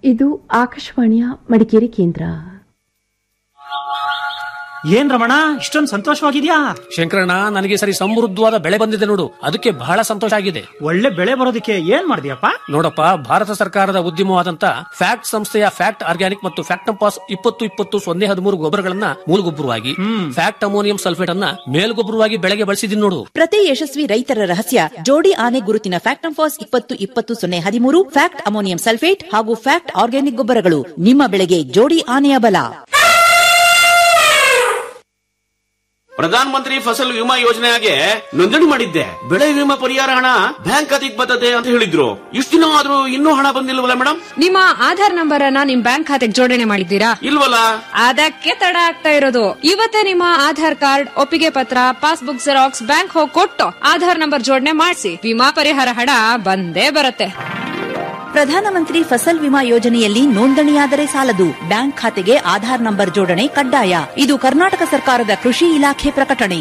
ಇದು ಆಕಾಶವಾಣಿಯ ಮಡಿಕೇರಿ ಕೇಂದ್ರ ಏನ್ ರಮಣ ಇಷ್ಟೊಂದು ಸಂತೋಷವಾಗಿದ್ಯಾ ಶಂಕರಣ್ಣ ನನಗೆ ಸರಿ ಸಮೃದ್ಧವಾದ ಬೆಳೆ ಬಂದಿದೆ ನೋಡು ಅದಕ್ಕೆ ಬಹಳ ಸಂತೋಷ ಆಗಿದೆ ಒಳ್ಳೆ ಬೆಳೆ ಬರೋದಕ್ಕೆ ಏನ್ ಮಾಡಿದ್ಯಪ್ಪ ನೋಡಪ್ಪ ಭಾರತ ಸರ್ಕಾರದ ಉದ್ಯಮವಾದಂತ ಫ್ಯಾಕ್ಟ್ ಸಂಸ್ಥೆಯ ಫ್ಯಾಕ್ಟ್ ಆರ್ಗ್ಯಾನಿಕ್ ಮತ್ತು ಫ್ಯಾಕ್ಟಂಪಾಸ್ ಇಪ್ಪತ್ತು ಇಪ್ಪತ್ತು ಸೊನ್ನೆ ಹದಿಮೂರು ಗೊಬ್ಬರಗಳನ್ನ ಮೂಲಗೊಬ್ಬರವಾಗಿ ಫ್ಯಾಕ್ಟ್ ಅಮೋನಿಯಂ ಸಲ್ಫೇಟ್ ಅನ್ನ ಮೇಲ್ಗೊಬ್ಬರವಾಗಿ ಬೆಳೆಗೆ ಬಳಸಿದೀನಿ ನೋಡು ಪ್ರತಿ ಯಶಸ್ವಿ ರೈತರ ರಹಸ್ಯ ಜೋಡಿ ಆನೆ ಗುರುತಿನ ಫ್ಯಾಕ್ಟಂಫಾಸ್ ಇಪ್ಪತ್ತು ಇಪ್ಪತ್ತು ಸೊನ್ನೆ ಹದಿಮೂರು ಫ್ಯಾಕ್ಟ್ ಅಮೋನಿಯಂ ಸಲ್ಫೇಟ್ ಹಾಗೂ ಫ್ಯಾಕ್ಟ್ ಆರ್ಗ್ಯಾನಿಕ್ ಗೊಬ್ಬರಗಳು ನಿಮ್ಮ ಬೆಳೆಗೆ ಜೋಡಿ ಆನೆಯ ಬಲ ಪ್ರಧಾನ ಮಂತ್ರಿ ಫಸಲ್ ವಿಮಾ ಯೋಜನೆಗೆ ನೋಂದಣಿ ಮಾಡಿದ್ದೆ ಬೆಳೆ ವಿಮಾ ಪರಿಹಾರ ಹಣ ಬ್ಯಾಂಕ್ ಖಾತೆಗೆ ಬರ್ತದೆ ಅಂತ ಹೇಳಿದ್ರು ಇಷ್ಟು ದಿನ ಆದ್ರೂ ಇನ್ನೂ ಹಣ ಬಂದಿಲ್ವಲ್ಲ ಮೇಡಮ್ ನಿಮ್ಮ ಆಧಾರ್ ನಂಬರ್ ಅನ್ನ ನಿಮ್ ಬ್ಯಾಂಕ್ ಖಾತೆಗೆ ಜೋಡಣೆ ಮಾಡಿದ್ದೀರಾ ಇಲ್ವಲ್ಲ ಅದಕ್ಕೆ ತಡ ಆಗ್ತಾ ಇರೋದು ಇವತ್ತೇ ನಿಮ್ಮ ಆಧಾರ್ ಕಾರ್ಡ್ ಒಪ್ಪಿಗೆ ಪತ್ರ ಪಾಸ್ಬುಕ್ ಜೆರಾಕ್ಸ್ ಬ್ಯಾಂಕ್ ಹೋಗಿ ಕೊಟ್ಟು ಆಧಾರ್ ನಂಬರ್ ಜೋಡಣೆ ಮಾಡಿಸಿ ವಿಮಾ ಪರಿಹಾರ ಹಣ ಬಂದೇ ಬರುತ್ತೆ ಪ್ರಧಾನಮಂತ್ರಿ ಫಸಲ್ ವಿಮಾ ಯೋಜನೆಯಲ್ಲಿ ನೋಂದಣಿಯಾದರೆ ಸಾಲದು ಬ್ಯಾಂಕ್ ಖಾತೆಗೆ ಆಧಾರ್ ನಂಬರ್ ಜೋಡಣೆ ಕಡ್ಡಾಯ ಇದು ಕರ್ನಾಟಕ ಸರ್ಕಾರದ ಕೃಷಿ ಇಲಾಖೆ ಪ್ರಕಟಣೆ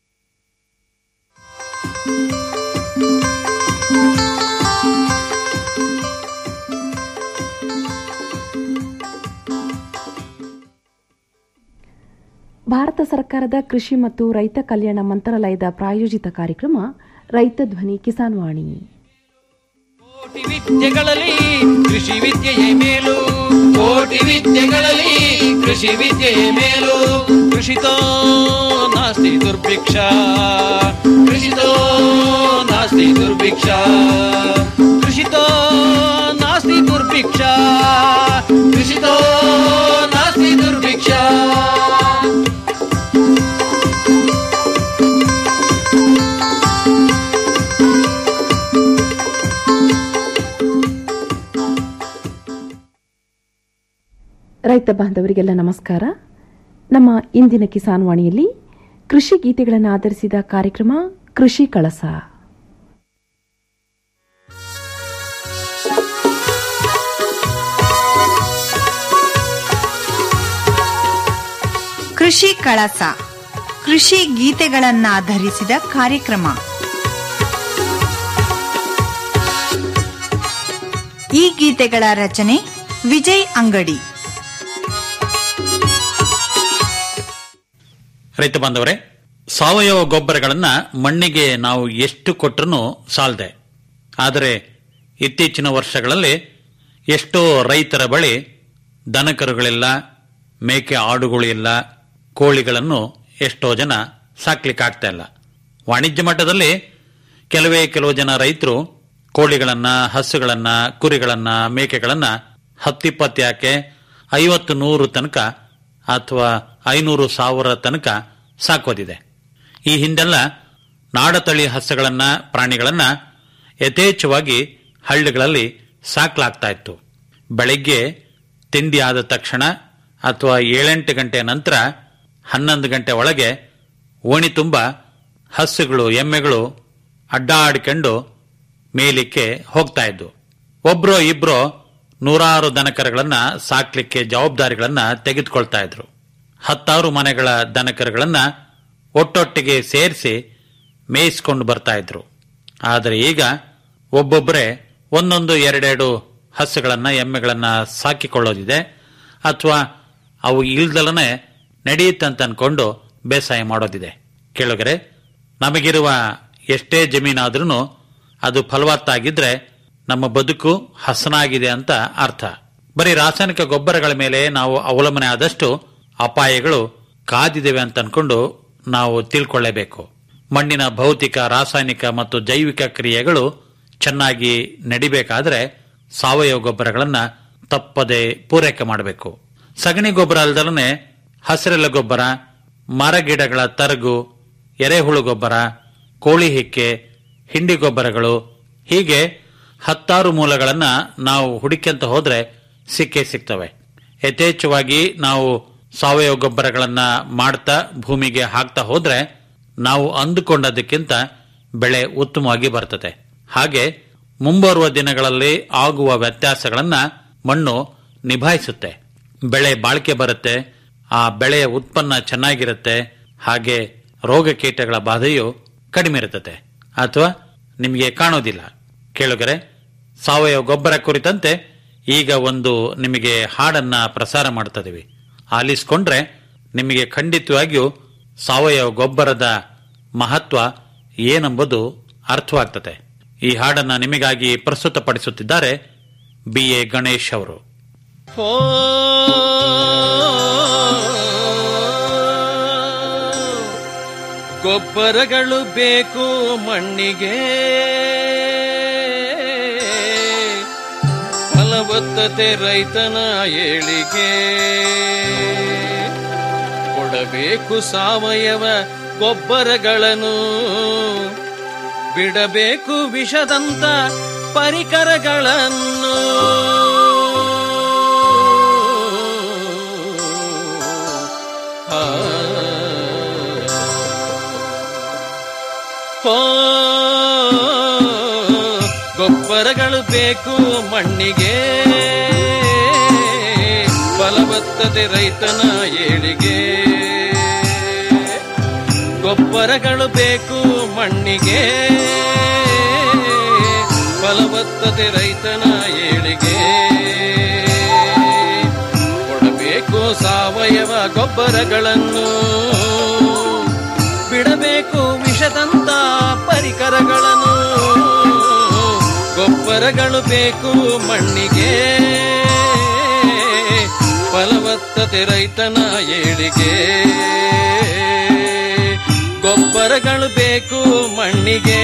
ಭಾರತ ಸರ್ಕಾರದ ಕೃಷಿ ಮತ್ತು ರೈತ ಕಲ್ಯಾಣ ಮಂತ್ರಾಲಯದ ಪ್ರಾಯೋಜಿತ ಕಾರ್ಯಕ್ರಮ ರೈತ ಧ್ವನಿ ಕಿಸಾನ್ ವಾಣಿ ಕೋಟಿ ವಿದ್ಯೆಗಳಲ್ಲಿ ಕೃಷಿ ವಿದ್ಯೆಯೇ ಮೇಲು ಕೋಟಿ ವಿದ್ಯೆಗಳಲ್ಲಿ ಕೃಷಿ ವಿದ್ಯೆಯೇ ಮೇಲು ಕೃಷಿತೋ ನಾಸ್ತಿ ದುರ್ಭಿಕ್ಷ ಕೃಷಿತೋ ನಾಸ್ತಿ ದುರ್ಭಿಕ್ಷ ಕೃಷಿತೋ ನಾಸ್ತಿ ದುರ್ಭಿಕ್ಷ ಕೃಷಿತೋ ನಾಸ್ತಿ ದುರ್ಭಿಕ್ಷ ರೈತ ಬಾಂಧವರಿಗೆಲ್ಲ ನಮಸ್ಕಾರ ನಮ್ಮ ಇಂದಿನ ಕಿಸಾನ್ ವಾಣಿಯಲ್ಲಿ ಕೃಷಿ ಗೀತೆಗಳನ್ನು ಆಧರಿಸಿದ ಕಾರ್ಯಕ್ರಮ ಕೃಷಿ ಕಳಸ ಕೃಷಿ ಕಳಸ ಕೃಷಿ ಗೀತೆಗಳನ್ನಾಧರಿಸಿದ ಕಾರ್ಯಕ್ರಮ ಈ ಗೀತೆಗಳ ರಚನೆ ವಿಜಯ್ ಅಂಗಡಿ ರೈತ ಬಾಂಧವರೇ ಸಾವಯವ ಗೊಬ್ಬರಗಳನ್ನ ಮಣ್ಣಿಗೆ ನಾವು ಎಷ್ಟು ಕೊಟ್ಟರೂ ಸಾಲದೆ ಆದರೆ ಇತ್ತೀಚಿನ ವರ್ಷಗಳಲ್ಲಿ ಎಷ್ಟೋ ರೈತರ ಬಳಿ ದನಕರುಗಳಿಲ್ಲ ಮೇಕೆ ಆಡುಗಳು ಇಲ್ಲ ಕೋಳಿಗಳನ್ನು ಎಷ್ಟೋ ಜನ ಸಾಕ್ಲಿಕ್ಕಾಗ್ತಾ ಇಲ್ಲ ವಾಣಿಜ್ಯ ಮಟ್ಟದಲ್ಲಿ ಕೆಲವೇ ಕೆಲವು ಜನ ರೈತರು ಕೋಳಿಗಳನ್ನ ಹಸುಗಳನ್ನ ಕುರಿಗಳನ್ನ ಮೇಕೆಗಳನ್ನ ಹತ್ತಿಪ್ಪತ್ತು ಯಾಕೆ ಐವತ್ತು ನೂರು ತನಕ ಅಥವಾ ಐನೂರು ಸಾವಿರ ತನಕ ಸಾಕೋದಿದೆ ಈ ಹಿಂದೆಲ್ಲ ನಾಡತಳಿ ಹಸುಗಳನ್ನ ಪ್ರಾಣಿಗಳನ್ನ ಯಥೇಚ್ಛವಾಗಿ ಹಳ್ಳಿಗಳಲ್ಲಿ ಸಾಕ್ಲಾಗ್ತಾ ಇತ್ತು ಬೆಳಗ್ಗೆ ತಿಂಡಿ ಆದ ತಕ್ಷಣ ಅಥವಾ ಏಳೆಂಟು ಗಂಟೆ ನಂತರ ಹನ್ನೊಂದು ಗಂಟೆ ಒಳಗೆ ಓಣಿ ತುಂಬ ಹಸುಗಳು ಎಮ್ಮೆಗಳು ಅಡ್ಡಾಡಿಕೊಂಡು ಮೇಲಿಕ್ಕೆ ಹೋಗ್ತಾ ಇದ್ವು ಒಬ್ರೋ ಇಬ್ರೋ ನೂರಾರು ದನಕರುಗಳನ್ನ ಸಾಕ್ಲಿಕ್ಕೆ ಜವಾಬ್ದಾರಿಗಳನ್ನ ತೆಗೆದುಕೊಳ್ತಾ ಇದ್ರು ಹತ್ತಾರು ಮನೆಗಳ ದನಕರುಗಳನ್ನ ಒಟ್ಟೊಟ್ಟಿಗೆ ಸೇರಿಸಿ ಮೇಯಿಸ್ಕೊಂಡು ಬರ್ತಾ ಇದ್ರು ಆದರೆ ಈಗ ಒಬ್ಬೊಬ್ಬರೇ ಒಂದೊಂದು ಎರಡೆರಡು ಹಸುಗಳನ್ನ ಎಮ್ಮೆಗಳನ್ನ ಸಾಕಿಕೊಳ್ಳೋದಿದೆ ಅಥವಾ ಅವು ಇಲ್ದಲನೆ ನಡೆಯುತ್ತಂತ ಅನ್ಕೊಂಡು ಬೇಸಾಯ ಮಾಡೋದಿದೆ ಕೇಳುಗರೆ ನಮಗಿರುವ ಎಷ್ಟೇ ಜಮೀನಾದ್ರೂ ಅದು ಫಲವತ್ತಾಗಿದ್ರೆ ನಮ್ಮ ಬದುಕು ಹಸನಾಗಿದೆ ಅಂತ ಅರ್ಥ ಬರೀ ರಾಸಾಯನಿಕ ಗೊಬ್ಬರಗಳ ಮೇಲೆ ನಾವು ಅವಲಂಬನೆ ಆದಷ್ಟು ಅಪಾಯಗಳು ಕಾದಿದ್ದೇವೆ ಅಂತ ಅನ್ಕೊಂಡು ನಾವು ತಿಳ್ಕೊಳ್ಳೇಬೇಕು ಮಣ್ಣಿನ ಭೌತಿಕ ರಾಸಾಯನಿಕ ಮತ್ತು ಜೈವಿಕ ಕ್ರಿಯೆಗಳು ಚೆನ್ನಾಗಿ ನಡಿಬೇಕಾದ್ರೆ ಸಾವಯವ ಗೊಬ್ಬರಗಳನ್ನ ತಪ್ಪದೆ ಪೂರೈಕೆ ಮಾಡಬೇಕು ಸಗಣಿ ಗೊಬ್ಬರ ಅಲ್ದಲನೆ ಹಸಿರೆಲ್ಲ ಗೊಬ್ಬರ ಮರಗಿಡಗಳ ತರಗು ಎರೆಹುಳು ಗೊಬ್ಬರ ಕೋಳಿ ಹಿಕ್ಕೆ ಹಿಂಡಿ ಗೊಬ್ಬರಗಳು ಹೀಗೆ ಹತ್ತಾರು ಮೂಲಗಳನ್ನ ನಾವು ಹುಡುಕ್ಯಂತ ಹೋದ್ರೆ ಸಿಕ್ಕೇ ಸಿಗ್ತವೆ ಯಥೇಚ್ಛವಾಗಿ ನಾವು ಸಾವಯವ ಗೊಬ್ಬರಗಳನ್ನ ಮಾಡ್ತಾ ಭೂಮಿಗೆ ಹಾಕ್ತಾ ಹೋದ್ರೆ ನಾವು ಅಂದುಕೊಂಡದಕ್ಕಿಂತ ಬೆಳೆ ಉತ್ತಮವಾಗಿ ಬರ್ತದೆ ಹಾಗೆ ಮುಂಬರುವ ದಿನಗಳಲ್ಲಿ ಆಗುವ ವ್ಯತ್ಯಾಸಗಳನ್ನ ಮಣ್ಣು ನಿಭಾಯಿಸುತ್ತೆ ಬೆಳೆ ಬಾಳಿಕೆ ಬರುತ್ತೆ ಆ ಬೆಳೆಯ ಉತ್ಪನ್ನ ಚೆನ್ನಾಗಿರುತ್ತೆ ಹಾಗೆ ರೋಗ ಕೀಟಗಳ ಬಾಧೆಯು ಕಡಿಮೆ ಇರುತ್ತದೆ ಅಥವಾ ನಿಮಗೆ ಕಾಣೋದಿಲ್ಲ ಕೇಳುಗರೆ ಸಾವಯವ ಗೊಬ್ಬರ ಕುರಿತಂತೆ ಈಗ ಒಂದು ನಿಮಗೆ ಹಾಡನ್ನ ಪ್ರಸಾರ ಮಾಡ್ತಾ ಇದೀವಿ ಆಲಿಸ್ಕೊಂಡ್ರೆ ನಿಮಗೆ ಖಂಡಿತವಾಗಿಯೂ ಸಾವಯವ ಗೊಬ್ಬರದ ಮಹತ್ವ ಏನೆಂಬುದು ಅರ್ಥವಾಗ್ತದೆ ಈ ಹಾಡನ್ನ ನಿಮಗಾಗಿ ಪ್ರಸ್ತುತಪಡಿಸುತ್ತಿದ್ದಾರೆ ಬಿ ಎ ಗಣೇಶ್ ಅವರು ಓ ಗೊಬ್ಬರಗಳು ಬೇಕು ಮಣ್ಣಿಗೆ ಫಲವತ್ತತೆ ರೈತನ ಏಳಿಗೆ ಕೊಡಬೇಕು ಸಾವಯವ ಗೊಬ್ಬರಗಳನ್ನು ಬಿಡಬೇಕು ವಿಷದಂತ ಪರಿಕರಗಳನ್ನು ಆ. ಓ, ಗೊಬ್ಬರಗಳು ಬೇಕು ಮಣ್ಣಿಗೆ ಫಲವತ್ತತೆ ರೈತನ ಏಳಿಗೆ ಗೊಬ್ಬರಗಳು ಬೇಕು ಮಣ್ಣಿಗೆ ಫಲವತ್ತತೆ ರೈತನ ಏಳಿಗೆ ಕೊಡಬೇಕು ಸಾವಯವ ಗೊಬ್ಬರಗಳನ್ನು ಬಿಡಬೇಕು ವಿಷದಂತ ಪರಿಕರಗಳನ್ನು ಗೊಬ್ಬರಗಳು ಬೇಕು ಮಣ್ಣಿಗೆ ಫಲವತ್ತತೆ ರೈತನ ಏಳಿಗೆ ಗೊಬ್ಬರಗಳು ಬೇಕು ಮಣ್ಣಿಗೆ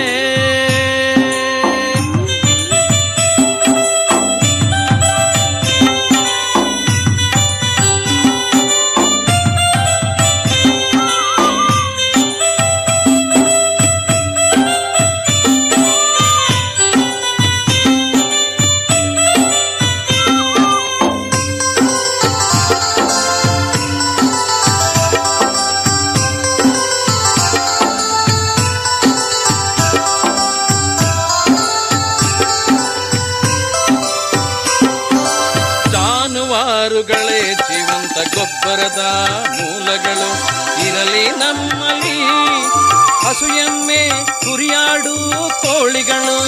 ಜಾನುವಾರುಗಳೇ ಜೀವಂತ ಗೊಬ್ಬರದ ಮೂಲಗಳು ಇರಲಿ ನಮ್ಮಲ್ಲಿ ಹಸು ಎಮ್ಮೆ ಕುರಿಯಾಡು ಕೋಳಿಗಳು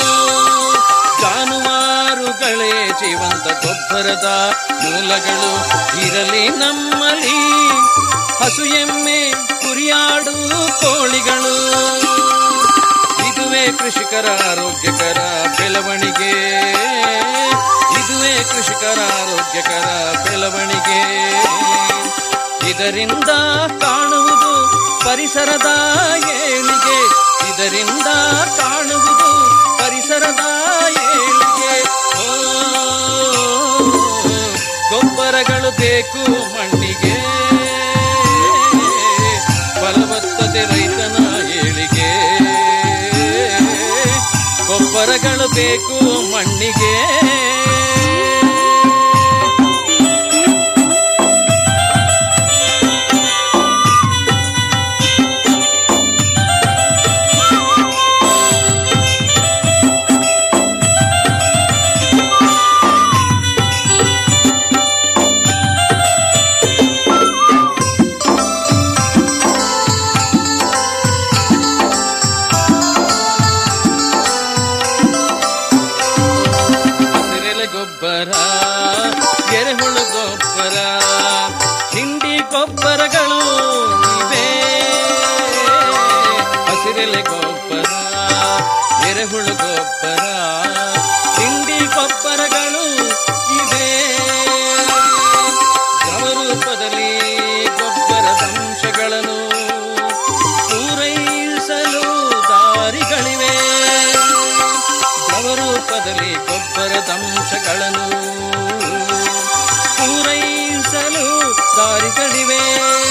ಜಾನುವಾರುಗಳೇ ಜೀವಂತ ಗೊಬ್ಬರದ ಮೂಲಗಳು ಇರಲಿ ನಮ್ಮಲ್ಲಿ ಹಸು ಎಮ್ಮೆ ಕುರಿಯಾಡು ಕೋಳಿಗಳು ಇದುವೇ ಕೃಷಿಕರ ಆರೋಗ್ಯಕರ ಬೆಳವಣಿಗೆ ಇದುವೇ ಕೃಷಿಕರ ಆರೋಗ್ಯಕರ ಬೆಳವಣಿಗೆ ಇದರಿಂದ ಕಾಣುವುದು ಪರಿಸರದ ಏಳಿಗೆ ಇದರಿಂದ ಕಾಣುವುದು ಪರಿಸರದ ಏಳಿಗೆ ಓ, ಗೊಬ್ಬರಗಳು ಬೇಕು ಮಣ್ಣಿಗೆ ಫಲವತ್ತತೆ ರೈತನ ಏಳಿಗೆ ಗೊಬ್ಬರಗಳು ಬೇಕು ಮಣ್ಣಿಗೆ ಹಸಿರೆಲೆ ಗೊಬ್ಬರ ಎರೆಹುಳು ಗೊಬ್ಬರ ಹಿಂಡಿ ಗೊಬ್ಬರಗಳು ಇವೆ ಹಸಿರೆಲೆ ಗೊಬ್ಬರ ಎರೆಹುಳು ಗೊಬ್ಬರ ಹಿಂಡಿ ಗೊಬ್ಬರಗಳು ಇವೆ ದ್ರವರೂಪದಲ್ಲಿ ಗೊಬ್ಬರದ ಅಂಶಗಳನ್ನು ಪೂರೈಸಲು ದಾರಿಗಳಿವೆ ದ್ರವರೂಪದಲ್ಲಿ ಗೊಬ್ಬರದ ಅಂಶಗಳನ್ನು ಪೂರೈಸಲು ದಾರಿಗಳಿವೆ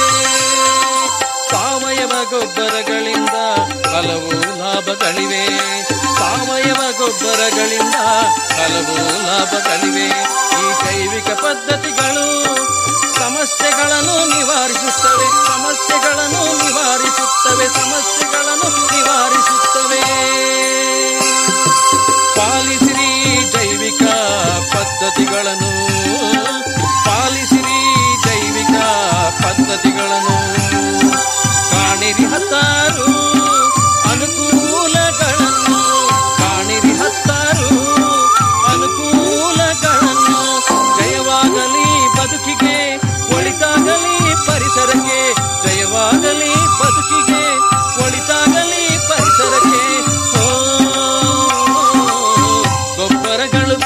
ಸಾವಯವ ಗೊಬ್ಬರಗಳಿಂದ ಹಲವು ಲಾಭಗಳಿವೆ ಸಾವಯವ ಗೊಬ್ಬರಗಳಿಂದ ಹಲವು ಲಾಭಗಳಿವೆ ಈ ಜೈವಿಕ ಪದ್ಧತಿಗಳು ಸಮಸ್ಯೆಗಳನ್ನು ನಿವಾರಿಸುತ್ತವೆ ಸಮಸ್ಯೆಗಳನ್ನು ನಿವಾರಿಸುತ್ತವೆ ಸಮಸ್ಯೆಗಳನ್ನು ನಿವಾರಿಸುತ್ತವೆ ಪಾಲಿಸಿರಿ ಜೈವಿಕ ಪದ್ಧತಿಗಳನ್ನು ಪಾಲಿಸಿರಿ ಜೈವಿಕ ಪದ್ಧತಿಗಳನ್ನು ಕಾಣಿರಿ ಹತ್ತಾರು ಅನುಕೂಲಗಳನ್ನು ಕಾಣಿರಿ ಹತ್ತಾರು ಅನುಕೂಲಗಳನ್ನು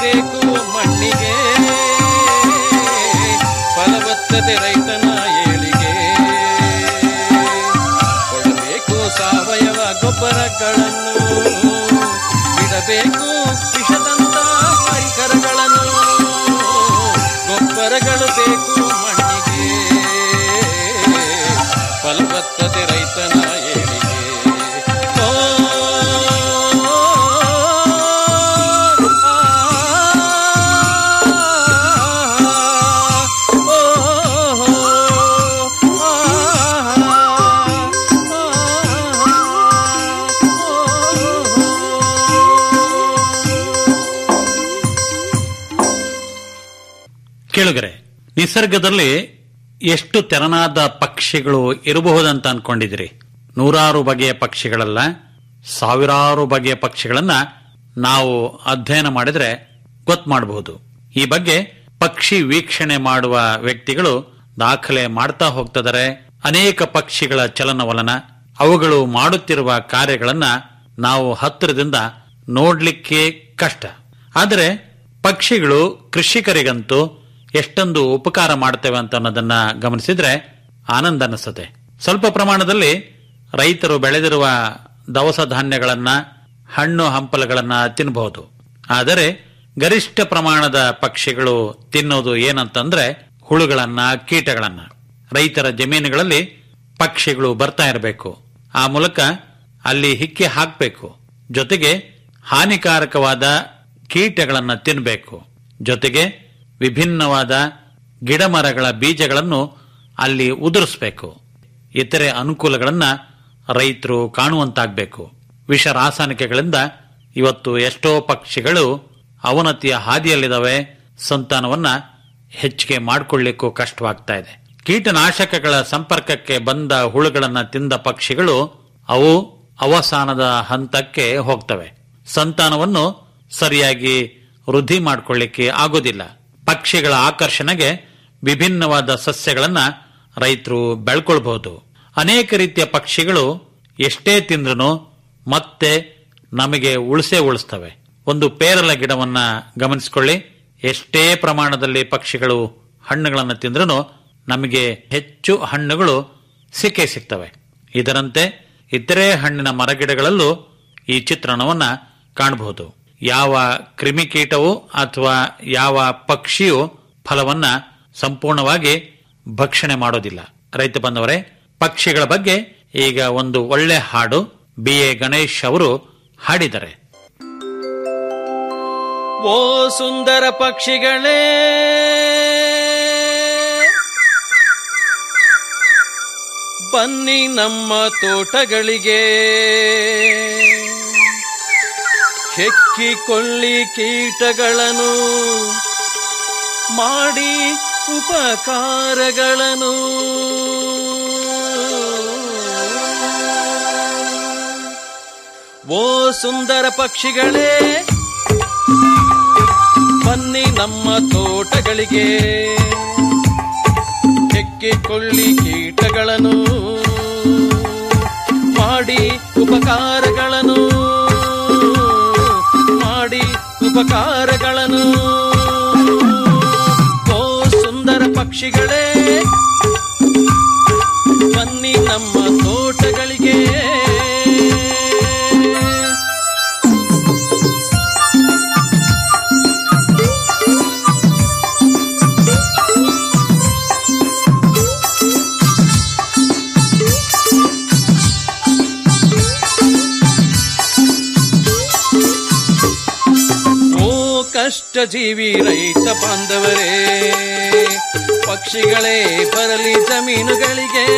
ಬೇಕು ಮಣ್ಣಿಗೆ ಫಲವತ್ತತೆ ರೈತನ ಏಳಿಗೆ ಕೊಡಬೇಕು ಸಾವಯವ ಗೊಬ್ಬರಗಳನ್ನು ಬಿಡಬೇಕು ವಿಷದಂತ ಪರಿಕರಗಳನ್ನು ಗೊಬ್ಬರಗಳು ಬೇಕು ಮಣ್ಣಿಗೆ ಫಲವತ್ತತೆ ರೈತನ ಏಳಿಗೆ ಓ, ಆ, ಓ, ಕೇಳುಗರೆ ನಿಸರ್ಗದಲ್ಲಿ ಎಷ್ಟು ತೆರನಾದ ಪಕ್ಷಿಗಳು ಇರಬಹುದಂತ ಅನ್ಕೊಂಡಿದಿರಿ ನೂರಾರು ಬಗೆಯ ಪಕ್ಷಿಗಳಲ್ಲ ಸಾವಿರಾರು ಬಗೆಯ ಪಕ್ಷಿಗಳನ್ನ ನಾವು ಅಧ್ಯಯನ ಮಾಡಿದ್ರೆ ಗೊತ್ತು ಮಾಡಬಹುದು ಈ ಬಗ್ಗೆ ಪಕ್ಷಿ ವೀಕ್ಷಣೆ ಮಾಡುವ ವ್ಯಕ್ತಿಗಳು ದಾಖಲೆ ಮಾಡ್ತಾ ಹೋಗ್ತಿದ್ದಾರೆ ಅನೇಕ ಪಕ್ಷಿಗಳ ಚಲನವಲನ ಅವುಗಳು ಮಾಡುತ್ತಿರುವ ಕಾರ್ಯಗಳನ್ನ ನಾವು ಹತ್ತಿರದಿಂದ ನೋಡ್ಲಿಕ್ಕೆ ಕಷ್ಟ ಆದರೆ ಪಕ್ಷಿಗಳು ಕೃಷಿಕರಿಗಂತೂ ಎಷ್ಟೊಂದು ಉಪಕಾರ ಮಾಡ್ತೇವೆ ಅಂತ ಅನ್ನೋದನ್ನ ಗಮನಿಸಿದ್ರೆ ಆನಂದ ಅನಿಸುತ್ತೆ ಸ್ವಲ್ಪ ಪ್ರಮಾಣದಲ್ಲಿ ರೈತರು ಬೆಳೆದಿರುವ ದವಸ ಧಾನ್ಯಗಳನ್ನ ಹಣ್ಣು ಹಂಪಲುಗಳನ್ನ ತಿನ್ನಬಹುದು ಆದರೆ ಗರಿಷ್ಠ ಪ್ರಮಾಣದ ಪಕ್ಷಿಗಳು ತಿನ್ನೋದು ಏನಂತಂದ್ರೆ ಹುಳುಗಳನ್ನ ಕೀಟಗಳನ್ನ ರೈತರ ಜಮೀನುಗಳಲ್ಲಿ ಪಕ್ಷಿಗಳು ಬರ್ತಾ ಇರಬೇಕು ಆ ಮೂಲಕ ಅಲ್ಲಿ ಹಿಕ್ಕಿ ಹಾಕಬೇಕು ಜೊತೆಗೆ ಹಾನಿಕಾರಕವಾದ ಕೀಟಗಳನ್ನ ತಿನ್ನಬೇಕು ಜೊತೆಗೆ ವಿಭಿನ್ನವಾದ ಗಿಡಮರಗಳ ಬೀಜಗಳನ್ನು ಅಲ್ಲಿ ಉದುರಿಸಬೇಕು ಇತರೆ ಅನುಕೂಲಗಳನ್ನ ರೈತರು ಕಾಣುವಂತಾಗಬೇಕು ವಿಷ ರಾಸಾಯನಿಕಗಳಿಂದ ಇವತ್ತು ಎಷ್ಟೋ ಪಕ್ಷಿಗಳು ಅವನತಿಯ ಹಾದಿಯಲ್ಲಿದ್ದಾವೆ ಸಂತಾನವನ್ನ ಹೆಚ್ಚಿಗೆ ಮಾಡಿಕೊಳ್ಳಿಕ್ಕೂ ಕಷ್ಟವಾಗ್ತಾ ಇದೆ ಕೀಟನಾಶಕಗಳ ಸಂಪರ್ಕಕ್ಕೆ ಬಂದ ಹುಳುಗಳನ್ನ ತಿಂದ ಪಕ್ಷಿಗಳು ಅವು ಅವಸಾನದ ಹಂತಕ್ಕೆ ಹೋಗ್ತವೆ ಸಂತಾನವನ್ನು ಸರಿಯಾಗಿ ವೃದ್ಧಿ ಮಾಡಿಕೊಳ್ಳಿಕ್ಕೆ ಆಗೋದಿಲ್ಲ ಪಕ್ಷಿಗಳ ಆಕರ್ಷಣೆಗೆ ವಿಭಿನ್ನವಾದ ಸಸ್ಯಗಳನ್ನ ರೈತರು ಬೆಳ್ಕೊಳ್ಬಹುದು ಅನೇಕ ರೀತಿಯ ಪಕ್ಷಿಗಳು ಎಷ್ಟೇ ತಿಂದ್ರೂ ಮತ್ತೆ ನಮಗೆ ಉಳಿಸೇ ಉಳಿಸ್ತವೆ ಒಂದು ಪೇರಲ ಗಿಡವನ್ನ ಗಮನಿಸಿಕೊಳ್ಳಿ ಎಷ್ಟೇ ಪ್ರಮಾಣದಲ್ಲಿ ಪಕ್ಷಿಗಳು ಹಣ್ಣುಗಳನ್ನು ತಿಂದ್ರೂ ನಮಗೆ ಹೆಚ್ಚು ಹಣ್ಣುಗಳು ಸಿಕ್ಕೇ ಸಿಗ್ತವೆ ಇದರಂತೆ ಇತರೆ ಹಣ್ಣಿನ ಮರಗಿಡಗಳಲ್ಲೂ ಈ ಚಿತ್ರಣವನ್ನ ಕಾಣಬಹುದು ಯಾವ ಕ್ರಿಮಿಕೀಟವು ಅಥವಾ ಯಾವ ಪಕ್ಷಿಯು ಫಲವನ್ನ ಸಂಪೂರ್ಣವಾಗಿ ಭಕ್ಷಣೆ ಮಾಡೋದಿಲ್ಲ ರೈತ ಬಂದವರೇ ಪಕ್ಷಿಗಳ ಬಗ್ಗೆ ಈಗ ಒಂದು ಒಳ್ಳೆ ಹಾಡು ಬಿ ಎ ಗಣೇಶ್ ಅವರು ಹಾಡಿದ್ದಾರೆ ಓ ಸುಂದರ ಪಕ್ಷಿಗಳೇ ಬನ್ನಿ ನಮ್ಮ ತೋಟಗಳಿಗೆ ಹೆಕ್ಕಿಕೊಳ್ಳಿ ಕೀಟಗಳನ್ನು ಮಾಡಿ ಉಪಕಾರಗಳನ್ನು ಓ ಸುಂದರ ಪಕ್ಷಿಗಳೇ ಬನ್ನಿ ನಮ್ಮ ತೋಟಗಳಿಗೆ ಹೆಕ್ಕಿಕೊಳ್ಳಿ ಕೀಟಗಳನ್ನು ಮಾಡಿ ಉಪಕಾರಗಳನ್ನು ಮಾಡಿ ಉಪಕಾರಗಳನ್ನು ಓ ಸುಂದರ ಪಕ್ಷಿಗಳೇ ಬನ್ನಿ ನಮ್ಮ ತೋಟಗಳಿಗೆ ಓ ಕಷ್ಟ ಜೀವಿ ರೈತ ಬಾಂಧವರೇ ಪಕ್ಷಿಗಳೇ ಬರಲಿ ಜಮೀನುಗಳಿಗೆ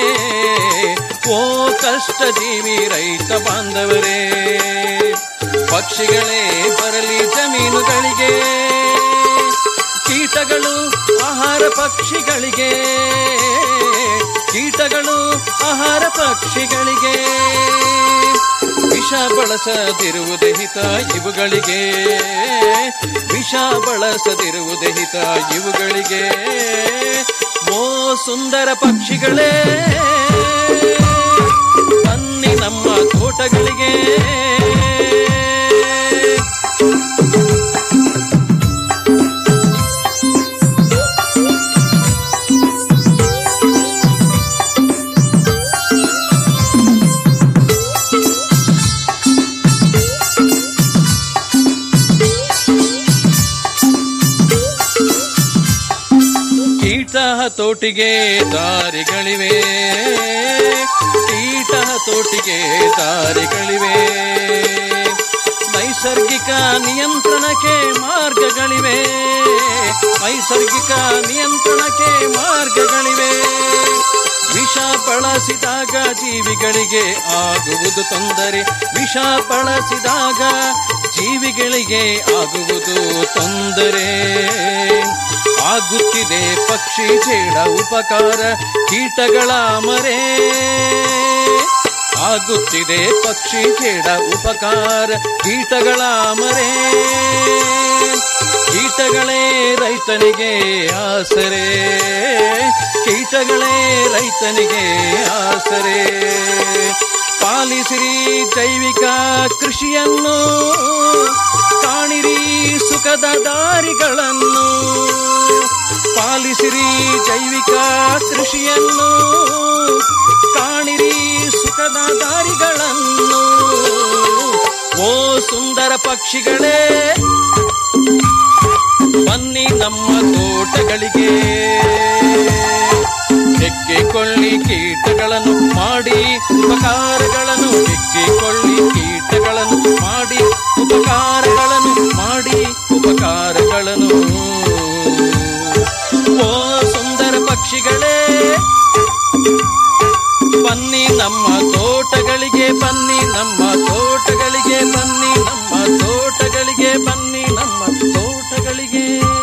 ಓ ಕಷ್ಟ ಜೀವಿ ರೈತ ಬಾಂಧವರೇ ಪಕ್ಷಿಗಳೇ ಬರಲಿ ಜಮೀನುಗಳಿಗೆ ಕೀಟಗಳು ಆಹಾರ ಪಕ್ಷಿಗಳಿಗೆ ಕೀಟಗಳು ಆಹಾರ ಪಕ್ಷಿಗಳಿಗೆ ವಿಷ ಬಳಸದಿರುವುದೇ ಹಿತ ಇವುಗಳಿಗೆ ವಿಷ ಬಳಸದಿರುವುದೇ ಹಿತ ಇವುಗಳಿಗೆ ಓ ಸುಂದರ ಪಕ್ಷಿಗಳೇ ಬನ್ನಿ ನಮ್ಮ ತೋಟಗಳಿಗೆ ಕೀಟ ಹತೋಟಿಗೆ ದಾರಿಗಳಿವೆ ಕೀಟ ಹತೋಟಿಗೆ ದಾರಿಗಳಿವೆ ನೈಸರ್ಗಿಕ ನಿಯಂತ್ರಣಕ್ಕೆ ಮಾರ್ಗಗಳಿವೆ ನೈಸರ್ಗಿಕ ನಿಯಂತ್ರಣಕ್ಕೆ ಮಾರ್ಗಗಳಿವೆ ವಿಷ ಬಳಸಿದಾಗ ಜೀವಿಗಳಿಗೆ ಆಗುವುದು ತೊಂದರೆ ವಿಷ ಬಳಸಿದಾಗ ಜೀವಿಗಳಿಗೆ ಆಗುವುದು ತೊಂದರೆ ಆಗುತ್ತಿದೆ ಪಕ್ಷಿ ಚೇಡ ಉಪಕಾರ ಕೀಟಗಳ ಮರೆ ಆಗುತ್ತಿದೆ ಪಕ್ಷಿ ಚೇಡ ಉಪಕಾರ ಕೀಟಗಳ ಮರೆ ಕೀಟಗಳೇ ರೈತನಿಗೆ ಆಸರೆ ಕೀಟಗಳೇ ರೈತನಿಗೆ ಆಸರೆ ಪಾಲಿಸಿರಿ ಜೈವಿಕ ಕೃಷಿಯನ್ನು ಕಾಣಿರಿ ಸುಖದ ದಾರಿಗಳನ್ನು ಪಾಲಿಸಿರಿ ಜೈವಿಕ ಕೃಷಿಯನ್ನು ಕಾಣಿರಿ ಸುಖದ ದಾರಿಗಳನ್ನು ಓ ಸುಂದರ ಪಕ್ಷಿಗಳೇ ಬನ್ನಿ ನಮ್ಮ ತೋಟಗಳಿಗೆ ಹೆಕ್ಕಿಕೊಳ್ಳಿ ಕೀಟಗಳನ್ನು ಮಾಡಿ ಉಪಕಾರಗಳನ್ನು ಹೆಕ್ಕಿಕೊಳ್ಳಿ ಕೀಟಗಳನ್ನು ಮಾಡಿ ಉಪಕಾರಗಳನ್ನು ಮಾಡಿ ಉಪಕಾರಗಳನ್ನು ಓ ಸುಂದರ ಪಕ್ಷಿಗಳೇ ಬನ್ನಿ ನಮ್ಮ ತೋಟಗಳಿಗೆ ಬನ್ನಿ ನಮ್ಮ ತೋಟಗಳಿಗೆ ಬನ್ನಿ ನಮ್ಮ ತೋಟಗಳಿಗೆ ಬನ್ನಿ ನಮ್ಮ ತೋಟಗಳಿಗೆ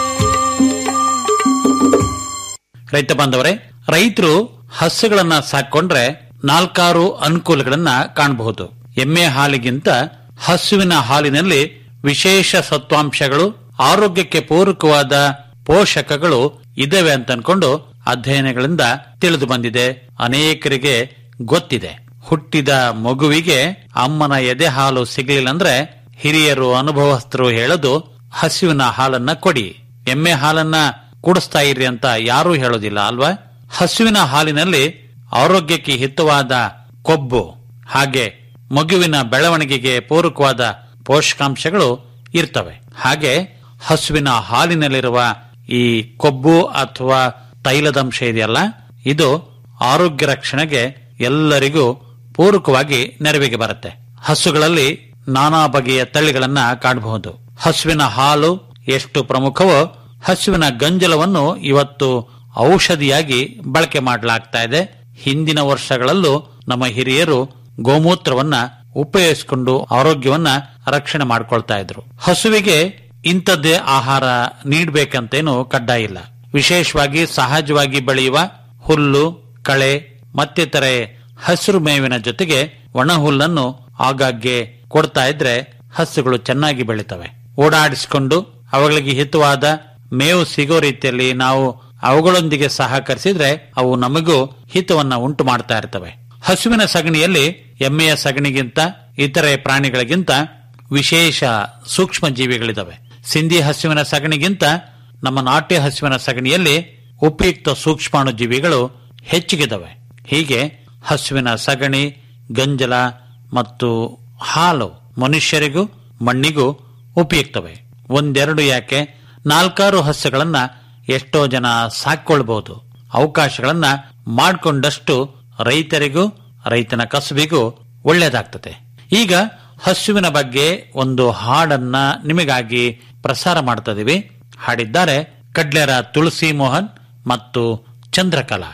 ರೈತ ಬಾಂಧವರೇ ರೈತರು ಹಸುಗಳನ್ನ ಸಾಕೊಂಡ್ರೆ ನಾಲ್ಕಾರು ಅನುಕೂಲಗಳನ್ನ ಕಾಣಬಹುದು ಎಮ್ಮೆ ಹಾಲಿಗಿಂತ ಹಸುವಿನ ಹಾಲಿನಲ್ಲಿ ವಿಶೇಷ ಸತ್ವಾಂಶಗಳು ಆರೋಗ್ಯಕ್ಕೆ ಪೂರಕವಾದ ಪೋಷಕಗಳು ಇದಾವೆ ಅಂತ ಅನ್ಕೊಂಡು ಅಧ್ಯಯನಗಳಿಂದ ತಿಳಿದು ಬಂದಿದೆ ಅನೇಕರಿಗೆ ಗೊತ್ತಿದೆ ಹುಟ್ಟಿದ ಮಗುವಿಗೆ ಅಮ್ಮನ ಎದೆ ಹಾಲು ಸಿಗಲಿಲ್ಲ ಅಂದ್ರೆ ಹಿರಿಯರು ಅನುಭವಸ್ಥರು ಹೇಳೋದು ಹಸುವಿನ ಹಾಲನ್ನ ಕೊಡಿ ಎಮ್ಮೆ ಹಾಲನ್ನ ಕುಡಿಸ್ತಾ ಇರ್ರಿ ಅಂತ ಯಾರೂ ಹೇಳೋದಿಲ್ಲ ಅಲ್ವಾ ಹಸುವಿನ ಹಾಲಿನಲ್ಲಿ ಆರೋಗ್ಯಕ್ಕೆ ಹಿತವಾದ ಕೊಬ್ಬು ಹಾಗೆ ಮಗುವಿನ ಬೆಳವಣಿಗೆಗೆ ಪೂರಕವಾದ ಪೋಷಕಾಂಶಗಳು ಇರ್ತವೆ ಹಾಗೆ ಹಸುವಿನ ಹಾಲಿನಲ್ಲಿರುವ ಈ ಕೊಬ್ಬು ಅಥವಾ ತೈಲದಂಶ ಇದೆಯಲ್ಲ ಇದು ಆರೋಗ್ಯ ರಕ್ಷಣೆಗೆ ಎಲ್ಲರಿಗೂ ಪೂರಕವಾಗಿ ನೆರವಿಗೆ ಬರುತ್ತೆ ಹಸುಗಳಲ್ಲಿ ನಾನಾ ಬಗೆಯ ತಳಿಗಳನ್ನ ಕಾಣಬಹುದು ಹಸುವಿನ ಹಾಲು ಎಷ್ಟು ಪ್ರಮುಖವೋ ಹಸುವಿನ ಗಂಜಲವನ್ನು ಇವತ್ತು ಔಷಧಿಯಾಗಿ ಬಳಕೆ ಮಾಡಲಾಗ್ತಾ ಇದೆ ಹಿಂದಿನ ವರ್ಷಗಳಲ್ಲೂ ನಮ್ಮ ಹಿರಿಯರು ಗೋಮೂತ್ರವನ್ನ ಉಪಯೋಗಿಸಿಕೊಂಡು ಆರೋಗ್ಯವನ್ನ ರಕ್ಷಣೆ ಮಾಡ್ಕೊಳ್ತಾ ಇದ್ರು ಹಸುವಿಗೆ ಇಂಥದ್ದೇ ಆಹಾರ ನೀಡಬೇಕಂತೇನು ಕಡ್ಡಾಯ ಇಲ್ಲ ವಿಶೇಷವಾಗಿ ಸಹಜವಾಗಿ ಬೆಳೆಯುವ ಹುಲ್ಲು ಕಳೆ ಮತ್ತಿತರೆ ಹಸಿರು ಮೇವಿನ ಜೊತೆಗೆ ಒಣ ಹುಲ್ಲನ್ನು ಆಗಾಗ್ಗೆ ಕೊಡ್ತಾ ಇದ್ರೆ ಹಸುಗಳು ಚೆನ್ನಾಗಿ ಬೆಳಿತವೆ ಓಡಾಡಿಸಿಕೊಂಡು ಅವುಗಳಿಗೆ ಹಿತವಾದ ಮೇವು ಸಿಗೋ ರೀತಿಯಲ್ಲಿ ನಾವು ಅವುಗಳೊಂದಿಗೆ ಸಹಕರಿಸಿದ್ರೆ ಅವು ನಮಗೂ ಹಿತವನ್ನ ಉಂಟು ಮಾಡ್ತಾ ಇರ್ತವೆ ಹಸುವಿನ ಸಗಣಿಯಲ್ಲಿ ಎಮ್ಮೆಯ ಸಗಣಿಗಿಂತ ಇತರೆ ಪ್ರಾಣಿಗಳಿಗಿಂತ ವಿಶೇಷ ಸೂಕ್ಷ್ಮ ಜೀವಿಗಳಿದಾವೆ ಸಿಂಧಿ ಹಸುವಿನ ಸಗಣಿಗಿಂತ ನಮ್ಮ ನಾಟ್ಯ ಹಸುವಿನ ಸಗಣಿಯಲ್ಲಿ ಉಪಯುಕ್ತ ಸೂಕ್ಷ್ಮಾಣು ಜೀವಿಗಳು ಹೆಚ್ಚಿಗಿದಾವೆ ಹೀಗೆ ಹಸುವಿನ ಸಗಣಿ ಗಂಜಲ ಮತ್ತು ಹಾಲು ಮನುಷ್ಯರಿಗೂ ಮಣ್ಣಿಗೂ ಉಪಯುಕ್ತವೆ ಒಂದೆರಡು ಯಾಕೆ ನಾಲ್ಕಾರು ಹಸುಗಳನ್ನ ಎಷ್ಟೋ ಜನ ಸಾಕೊಳ್ಬಹುದು ಅವಕಾಶಗಳನ್ನ ಮಾಡಿಕೊಂಡಷ್ಟು ರೈತರಿಗೂ ರೈತನ ಕಸುಬಿಗೂ ಒಳ್ಳೆಯದಾಗ್ತದೆ ಈಗ ಹಸುವಿನ ಬಗ್ಗೆ ಒಂದು ಹಾಡನ್ನ ನಿಮಗಾಗಿ ಪ್ರಸಾರ ಮಾಡ್ತಾ ಹಾಡಿದ್ದಾರೆ ಕಡ್ಲೆರ ತುಳಸಿ ಮೋಹನ್ ಮತ್ತು ಚಂದ್ರಕಲಾ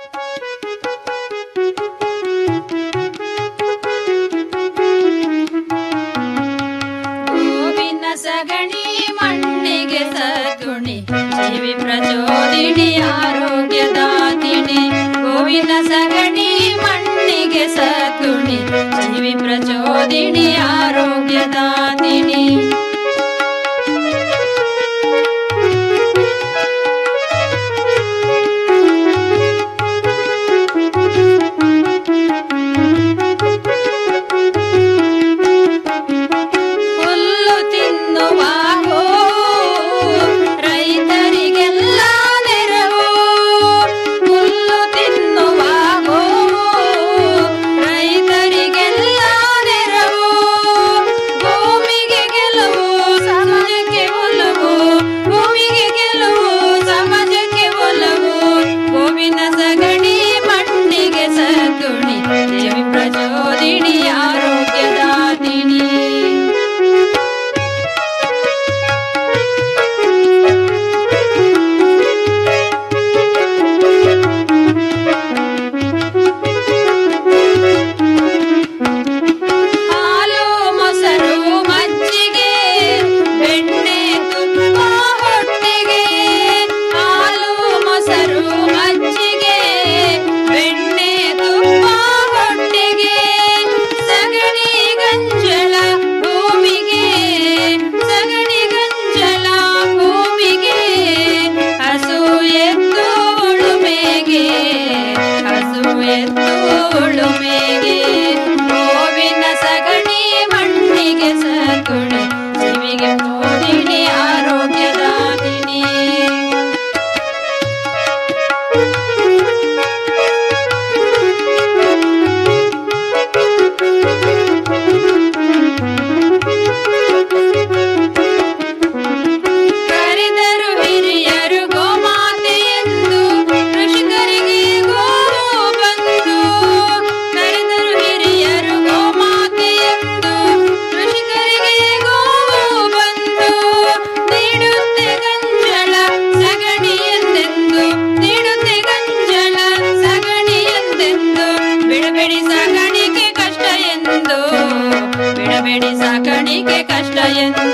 ಗೋವಿನ ಸಗಣಿ ಮಣ್ಣಿಗೆ ಸಗುಣಿ ಜೀವಿ ಪ್ರಚೋದಿನಿ ಆರೋಗ್ಯದಾತಿನಿ ಗೋವಿನ ಸಗಣಿ ಮಣ್ಣಿಗೆ ಸಗುಣಿ ಜೀವಿ ಪ್ರಚೋದಿನಿ ಆರೋಗ್ಯದಾತಿನಿ ಹುಲ್ಲು ತಿನ್ನುವ ಗೋ ರೈತರಿಗೆಲ್ಲ ನೆರವು ಹುಲ್ಲು ತಿನ್ನುವ ಗೋ ರೈತರಿಗೆಲ್ಲ ನೆರವು ಭೂಮಿ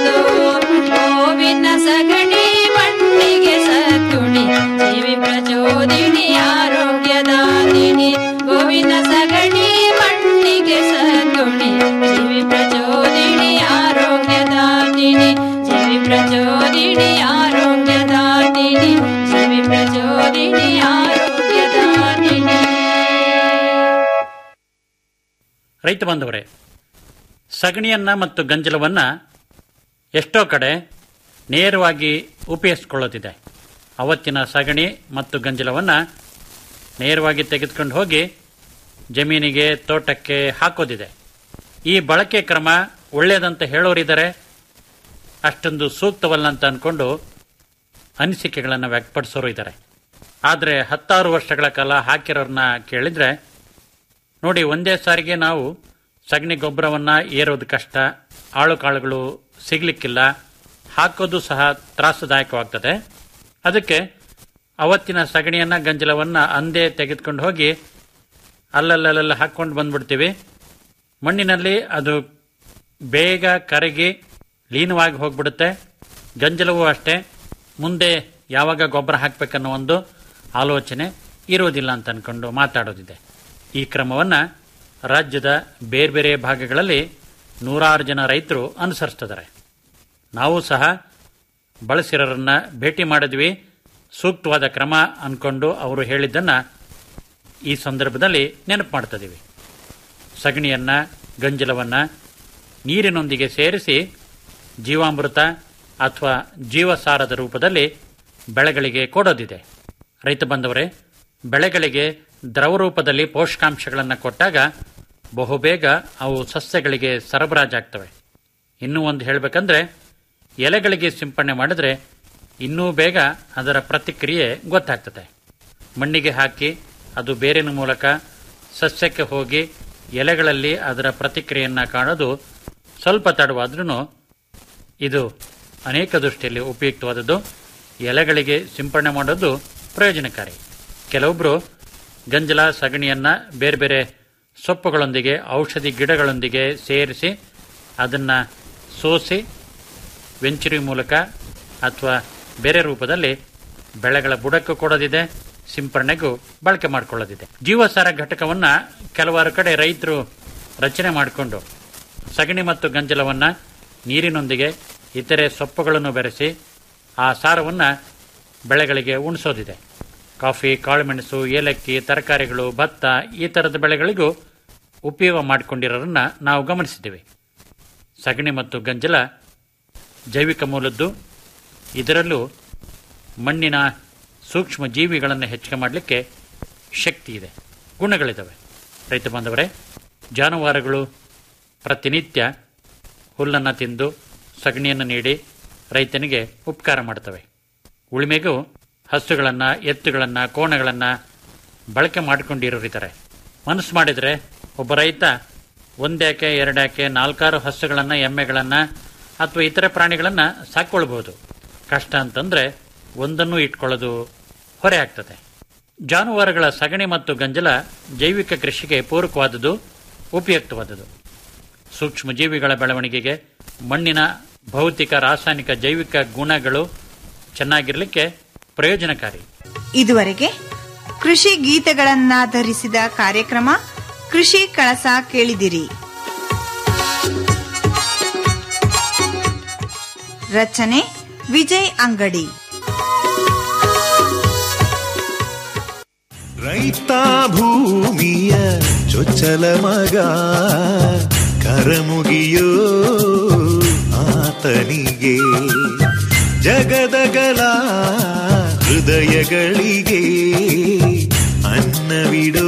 ಸೋದು ಗೋವಿನ ಸಗಣಿ ಮಣ್ಣಿಗೆ ಸದ್ಗುಣಿ ಜೀವಿ ಪ್ರಚೋದಿನಿ ಆರೋಗ್ಯದಾದಿನಿ ಗೋವಿನ ಸಗಣಿ ಮಣ್ಣಿಗೆ ಸದ್ಗುಣಿ ಜೀವಿ ಪ್ರಚೋದಿನಿ ಆರೋಗ್ಯದಾದಿನಿ ಜೀವಿ ಪ್ರಚೋದಿನಿ ಆರೋಗ್ಯದಾದಿನಿ ಜೀವಿ ಪ್ರಚೋದಿನಿ ಆರೋಗ್ಯದಾದಿನಿ ರೈತ ಬಾಂಧವರೇ ಸಗಣಿಯನ್ನ ಮತ್ತು ಗಂಜಲವನ್ನ ಎಷ್ಟೋ ಕಡೆ ನೇರವಾಗಿ ಉಪಯೋಗಿಸ್ಕೊಳ್ಳೋದಿದೆ ಅವತ್ತಿನ ಸಗಣಿ ಮತ್ತು ಗಂಜಲವನ್ನ ನೇರವಾಗಿ ತೆಗೆದುಕೊಂಡು ಹೋಗಿ ಜಮೀನಿಗೆ ತೋಟಕ್ಕೆ ಹಾಕೋದಿದೆ ಈ ಬಳಕೆ ಕ್ರಮ ಒಳ್ಳೆಯದಂತ ಹೇಳೋರಿದ್ದಾರೆ ಅಷ್ಟೊಂದು ಸೂಕ್ತವಲ್ಲ ಅಂತ ಅನ್ಕೊಂಡು ಅನಿಸಿಕೆಗಳನ್ನು ವ್ಯಕ್ತಪಡಿಸೋರು ಇದ್ದಾರೆ ಆದರೆ ಹತ್ತಾರು ವರ್ಷಗಳ ಕಾಲ ಹಾಕಿರೋರನ್ನ ಕೇಳಿದ್ರೆ ನೋಡಿ ಒಂದೇ ಸಾರಿಗೆ ನಾವು ಸಗಣಿ ಗೊಬ್ಬರವನ್ನ ಏರೋದು ಕಷ್ಟ ಆಳು ಕಾಳುಗಳು ಸಿಗ್ಲಿಕ್ಕಿಲ್ಲ ಹಾಕೋದು ಸಹ ತ್ರಾಸದಾಯಕವಾಗ್ತದೆ ಅದಕ್ಕೆ ಅವತ್ತಿನ ಸಗಣಿಯನ್ನ ಗಂಜಲವನ್ನ ಅಂದೇ ತೆಗೆದುಕೊಂಡು ಹೋಗಿ ಅಲ್ಲಲ್ಲಲ್ಲ ಹಾಕೊಂಡು ಬಂದ್ಬಿಡ್ತೀವಿ ಮಣ್ಣಿನಲ್ಲಿ ಅದು ಬೇಗ ಕರಗಿ ಲೀನವಾಗಿ ಹೋಗ್ಬಿಡುತ್ತೆ ಗಂಜಲವೂ ಅಷ್ಟೇ ಮುಂದೆ ಯಾವಾಗ ಗೊಬ್ಬರ ಹಾಕಬೇಕನ್ನೋ ಒಂದು ಆಲೋಚನೆ ಇರೋದಿಲ್ಲ ಅಂತ ಅನ್ಕೊಂಡು ಮಾತಾಡೋದಿದೆ ಈ ಕ್ರಮವನ್ನ ರಾಜ್ಯದ ಬೇರೆ ಬೇರೆ ಭಾಗಗಳಲ್ಲಿ ನೂರಾರು ಜನ ರೈತರು ಅನುಸರಿಸ್ತಿದ್ದಾರೆ ನಾವು ಸಹ ಬಳಸಿರೋರನ್ನ ಭೇಟಿ ಮಾಡಿದ್ವಿ ಸೂಕ್ತವಾದ ಕ್ರಮ ಅನ್ಕೊಂಡು ಅವರು ಹೇಳಿದ್ದನ್ನ ಈ ಸಂದರ್ಭದಲ್ಲಿ ನೆನಪು ಮಾಡ್ತಿದ್ದೀವಿ ಸಗಣಿಯನ್ನ ಗಂಜಲವನ್ನ ನೀರಿನೊಂದಿಗೆ ಸೇರಿಸಿ ಜೀವಾಮೃತ ಅಥವಾ ಜೀವಸಾರದ ರೂಪದಲ್ಲಿ ಬೆಳೆಗಳಿಗೆ ಕೊಡೋದಿದೆ ರೈತ ಬಂದವರೇ ಬೆಳೆಗಳಿಗೆ ದ್ರವ ರೂಪದಲ್ಲಿ ಪೋಷಕಾಂಶಗಳನ್ನು ಕೊಟ್ಟಾಗ ಬಹುಬೇಗ ಅವು ಸಸ್ಯಗಳಿಗೆ ಸರಬರಾಜಾಗ್ತವೆ ಇನ್ನೂ ಒಂದು ಹೇಳಬೇಕಂದ್ರೆ ಎಲೆಗಳಿಗೆ ಸಿಂಪಡಣೆ ಮಾಡಿದ್ರೆ ಇನ್ನೂ ಬೇಗ ಅದರ ಪ್ರತಿಕ್ರಿಯೆ ಗೊತ್ತಾಗ್ತದೆ ಮಣ್ಣಿಗೆ ಹಾಕಿ ಅದು ಬೇರಿನ ಮೂಲಕ ಸಸ್ಯಕ್ಕೆ ಹೋಗಿ ಎಲೆಗಳಲ್ಲಿ ಅದರ ಪ್ರತಿಕ್ರಿಯೆಯನ್ನ ಕಾಣೋದು ಸ್ವಲ್ಪ ತಡವಾದ್ರೂ ಇದು ಅನೇಕ ದೃಷ್ಟಿಯಲ್ಲಿ ಉಪಯುಕ್ತವಾದದ್ದು ಎಲೆಗಳಿಗೆ ಸಿಂಪಡಣೆ ಮಾಡೋದು ಪ್ರಯೋಜನಕಾರಿ ಕೆಲವೊಬ್ಬರು ಗಂಜಲ ಸಗಣಿಯನ್ನ ಬೇರೆ ಬೇರೆ ಸೊಪ್ಪುಗಳೊಂದಿಗೆ ಔಷಧಿ ಗಿಡಗಳೊಂದಿಗೆ ಸೇರಿಸಿ ಅದನ್ನ ಸೋಸಿ ವೆಂಚುರಿ ಮೂಲಕ ಅಥವಾ ಬೇರೆ ರೂಪದಲ್ಲಿ ಬೆಳೆಗಳ ಬುಡಕ್ಕೂ ಕೊಡೋದಿದೆ ಸಿಂಪರಣೆಗೂ ಬಳಕೆ ಮಾಡಿಕೊಳ್ಳೋದಿದೆ ಜೀವಸಾರ ಘಟಕವನ್ನ ಕೆಲವಾರು ಕಡೆ ರೈತರು ರಚನೆ ಮಾಡಿಕೊಂಡು ಸಗಣಿ ಮತ್ತು ಗಂಜಲವನ್ನ ನೀರಿನೊಂದಿಗೆ ಇತರೆ ಸೊಪ್ಪುಗಳನ್ನು ಬೆರೆಸಿ ಆ ಸಾರವನ್ನ ಬೆಳೆಗಳಿಗೆ ಉಣಿಸೋದಿದೆ ಕಾಫಿ ಕಾಳುಮೆಣಸು ಏಲಕ್ಕಿ ತರಕಾರಿಗಳು ಭತ್ತ ಈ ಥರದ ಬೆಳೆಗಳಿಗೂ ಉಪಯೋಗ ಮಾಡಿಕೊಂಡಿರೋರನ್ನ ನಾವು ಗಮನಿಸಿದ್ದೇವೆ ಸಗಣಿ ಮತ್ತು ಗಂಜಲ ಜೈವಿಕ ಮೂಲದ್ದು ಇದರಲ್ಲೂ ಮಣ್ಣಿನ ಸೂಕ್ಷ್ಮ ಜೀವಿಗಳನ್ನು ಹೆಚ್ಚಿಗೆ ಮಾಡಲಿಕ್ಕೆ ಶಕ್ತಿ ಇದೆ ಗುಣಗಳಿದ್ದಾವೆ ರೈತ ಬಾಂಧವರೇ ಜಾನುವಾರುಗಳು ಪ್ರತಿನಿತ್ಯ ಹುಲ್ಲನ್ನು ತಿಂದು ಸಗಣಿಯನ್ನು ನೀಡಿ ರೈತನಿಗೆ ಉಪಕಾರ ಮಾಡ್ತವೆ ಉಳಿಮೆಗೂ ಹಸುಗಳನ್ನು ಎತ್ತುಗಳನ್ನು ಕೋಣಗಳನ್ನು ಬಳಕೆ ಮಾಡಿಕೊಂಡಿರೋರಿದ್ದಾರೆ ಮನಸ್ಸು ಮಾಡಿದರೆ ಒಬ್ಬ ರೈತ ಒಂದ್ಯಾಕೆ ಎರಡ್ಯಾಕೆ ನಾಲ್ಕಾರು ಹಸುಗಳನ್ನು ಎಮ್ಮೆಗಳನ್ನು ಅಥವಾ ಇತರ ಪ್ರಾಣಿಗಳನ್ನು ಸಾಕ್ಕೊಳ್ಬಹುದು ಕಷ್ಟ ಅಂತಂದ್ರೆ ಒಂದನ್ನು ಇಟ್ಕೊಳ್ಳೋದು ಹೊರೆ ಆಗ್ತದೆ ಜಾನುವಾರುಗಳ ಸಗಣಿ ಮತ್ತು ಗಂಜಲ ಜೈವಿಕ ಕೃಷಿಗೆ ಪೂರಕವಾದುದು ಉಪಯುಕ್ತವಾದುದು ಸೂಕ್ಷ್ಮ ಜೀವಿಗಳ ಬೆಳವಣಿಗೆಗೆ ಮಣ್ಣಿನ ಭೌತಿಕ ರಾಸಾಯನಿಕ ಜೈವಿಕ ಗುಣಗಳು ಚೆನ್ನಾಗಿರಲಿಕ್ಕೆ ಪ್ರಯೋಜನಕಾರಿ ಇದುವರೆಗೆ ಕೃಷಿ ಗೀತೆಗಳನ್ನಾಧರಿಸಿದ ಕಾರ್ಯಕ್ರಮ ಕೃಷಿ ಕಳಸ ಕೇಳಿದಿರಿ ರಚನೆ ವಿಜಯ್ ಅಂಗಡಿ ರೈತ ಭೂಮಿಯ ಚೊಚ್ಚಲ ಮಗ ಕರಮುಗಿಯೋ ಆತನಿಗೆ ಜಗದಗಲ ಹೃದಯಗಳಿಗೆ ಅನ್ನವಿಡೋ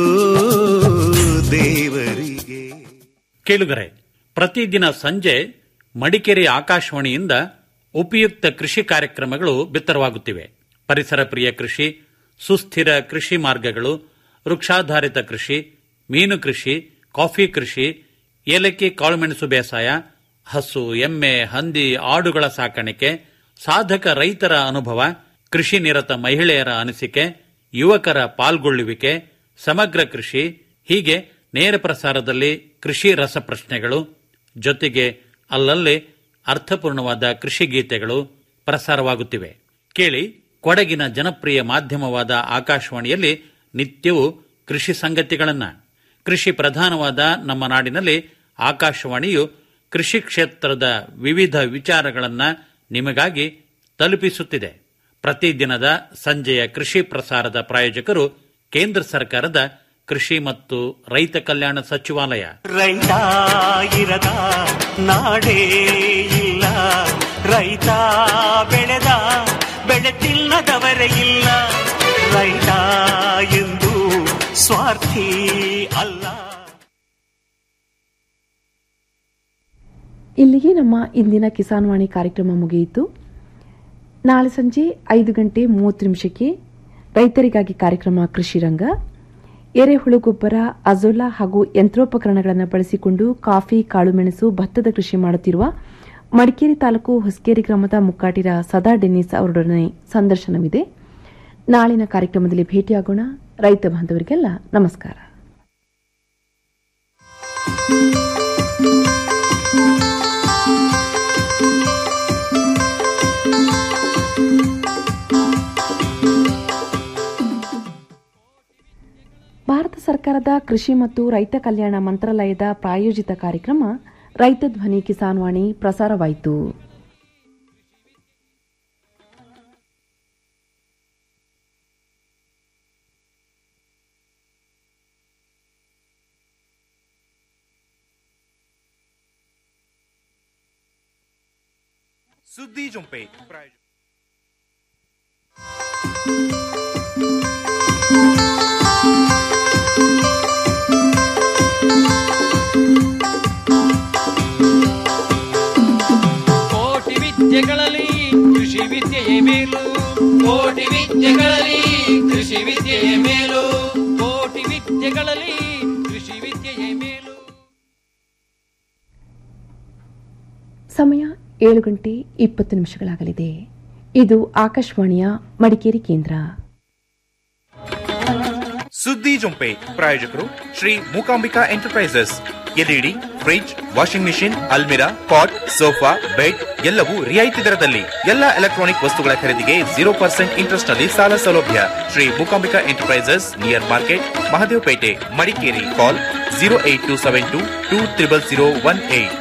ದೇವರಿಗೆ ಕೇಳುಗರೆ ಪ್ರತಿದಿನ ಸಂಜೆ ಮಡಿಕೇರಿ ಆಕಾಶವಾಣಿಯಿಂದ ಉಪಯುಕ್ತ ಕೃಷಿ ಕಾರ್ಯಕ್ರಮಗಳು ಬಿತ್ತರವಾಗುತ್ತಿವೆ ಪರಿಸರ ಪ್ರಿಯ ಕೃಷಿ ಸುಸ್ಥಿರ ಕೃಷಿ ಮಾರ್ಗಗಳು ವೃಕ್ಷಾಧಾರಿತ ಕೃಷಿ ಮೀನು ಕೃಷಿ ಕಾಫಿ ಕೃಷಿ ಏಲಕ್ಕಿ ಕಾಳುಮೆಣಸು ಬೇಸಾಯ ಹಸು ಎಮ್ಮೆ ಹಂದಿ ಆಡುಗಳ ಸಾಕಾಣಿಕೆ ಸಾಧಕ ರೈತರ ಅನುಭವ ಕೃಷಿ ನಿರತ ಮಹಿಳೆಯರ ಅನಿಸಿಕೆ ಯುವಕರ ಪಾಲ್ಗೊಳ್ಳುವಿಕೆ ಸಮಗ್ರ ಕೃಷಿ ಹೀಗೆ ನೇರ ಪ್ರಸಾರದಲ್ಲಿ ಕೃಷಿ ರಸಪ್ರಶ್ನೆಗಳು ಜೊತೆಗೆ ಅಲ್ಲಲ್ಲಿ ಅರ್ಥಪೂರ್ಣವಾದ ಕೃಷಿ ಗೀತೆಗಳು ಪ್ರಸಾರವಾಗುತ್ತಿವೆ ಕೇಳಿ ಕೊಡಗಿನ ಜನಪ್ರಿಯ ಮಾಧ್ಯಮವಾದ ಆಕಾಶವಾಣಿಯಲ್ಲಿ ನಿತ್ಯವೂ ಕೃಷಿ ಸಂಗತಿಗಳನ್ನ ಕೃಷಿ ಪ್ರಧಾನವಾದ ನಮ್ಮ ನಾಡಿನಲ್ಲಿ ಆಕಾಶವಾಣಿಯು ಕೃಷಿ ಕ್ಷೇತ್ರದ ವಿವಿಧ ವಿಚಾರಗಳನ್ನ ನಿಮಗಾಗಿ ತಲುಪಿಸುತ್ತಿದೆ ಪ್ರತಿದಿನದ ಸಂಜೆಯ ಕೃಷಿ ಪ್ರಸಾರದ ಪ್ರಾಯೋಜಕರು ಕೇಂದ್ರ ಸರ್ಕಾರದ ಕೃಷಿ ಮತ್ತು ರೈತ ಕಲ್ಯಾಣ ಸಚಿವಾಲಯ ರೈತ ಇರದ ನಾಡೇ ಇಲ್ಲ ರೈತ ಬೆಳೆದ ಬೆಳೆ ತಿನ್ನದವರೇ ಇಲ್ಲ ರೈತ ಎಂದು ಸ್ವಾರ್ಥಿ ಅಲ್ಲ ಇಲ್ಲಿಗೆ ನಮ್ಮ ಇಂದಿನ ಕಿಸಾನ್ ವಾಣಿ ಕಾರ್ಯಕ್ರಮ ಮುಗಿಯಿತು ನಾಳೆ ಸಂಜೆ ಐದು ಗಂಟೆ ಮೂವತ್ತು ನಿಮಿಷಕ್ಕೆ ರೈತರಿಗಾಗಿ ಕಾರ್ಯಕ್ರಮ ಕೃಷಿ ರಂಗ ಎರೆಹುಳು ಗೊಬ್ಬರ ಅಜೋಲಾ ಹಾಗೂ ಯಂತ್ರೋಪಕರಣಗಳನ್ನು ಬಳಸಿಕೊಂಡು ಕಾಫಿ ಕಾಳುಮೆಣಸು ಭತ್ತದ ಕೃಷಿ ಮಾಡುತ್ತಿರುವ ಮಡಿಕೇರಿ ತಾಲೂಕು ಹೊಸಕೇರಿ ಗ್ರಾಮದ ಮುಕ್ಕಾಟಿರ ಸದಾ ಡೆನ್ನಿಸ್ ಅವರೊಡನೆ ಸಂದರ್ಶನವಿದೆ ನಾಳಿನ ಕಾರ್ಯಕ್ರಮದಲ್ಲಿ ಭೇಟಿಯಾಗೋಣ ರೈತ ಬಾಂಧವರಿಗೆಲ್ಲ ನಮಸ್ಕಾರ ಭಾರತ ಸರ್ಕಾರದ ಕೃಷಿ ಮತ್ತು ರೈತ ಕಲ್ಯಾಣ ಮಂತ್ರಾಲಯದ ಪ್ರಾಯೋಜಿತ ಕಾರ್ಯಕ್ರಮ ರೈತ ಧ್ವನಿ ಕಿಸಾನ್ ವಾಣಿ ಪ್ರಸಾರವಾಯಿತು ಸುದ್ದಿ ಜೊಂಪೆ ಕೋಟಿ ವಿದ್ಯೆಗಳಲ್ಲಿ ಕೃಷಿ ವಿದ್ಯೆಯೇ ಮೇಲು ಕೋಟಿ ವಿದ್ಯೆಗಳಲ್ಲಿ ಕೃಷಿ ವಿದ್ಯೆಯೇ ಮೇಲು ಕೋಟಿ ವಿದ್ಯೆಗಳಲ್ಲಿ ಕೃಷಿ ವಿದ್ಯೆಯೇ ಮೇಲು ಸಮಯ ಏಳು ಗಂಟೆ ಇಪ್ಪತ್ತು ನಿಮಿಷಗಳಾಗಲಿದೆ ಇದು ಆಕಾಶವಾಣಿಯ ಮಡಿಕೇರಿ ಕೇಂದ್ರ ಸುದ್ದಿ ಜೊಂಪೆ ಪ್ರಾಯೋಜಕರು Shri Mookambika Enterprises LED fridge washing machine ಅಲ್ಮಿರಾ ಕಾಟ್ ಸೋಫಾ ಬೆಡ್ ಎಲ್ಲವೂ ರಿಯಾಯಿತಿ ದರದಲ್ಲಿ ಎಲ್ಲ ಎಲೆಕ್ಟ್ರಾನಿಕ್ ವಸ್ತುಗಳ ಖರೀದಿಗೆ ಜೀರೋ ಪರ್ಸೆಂಟ್ ಇಂಟ್ರೆಸ್ಟ್ ನಲ್ಲಿ ಸಾಲ ಸೌಲಭ್ಯ Shri Mookambika Enterprises near market Mahadevapete Madikeri call zero eight two seven two two triple zero one eight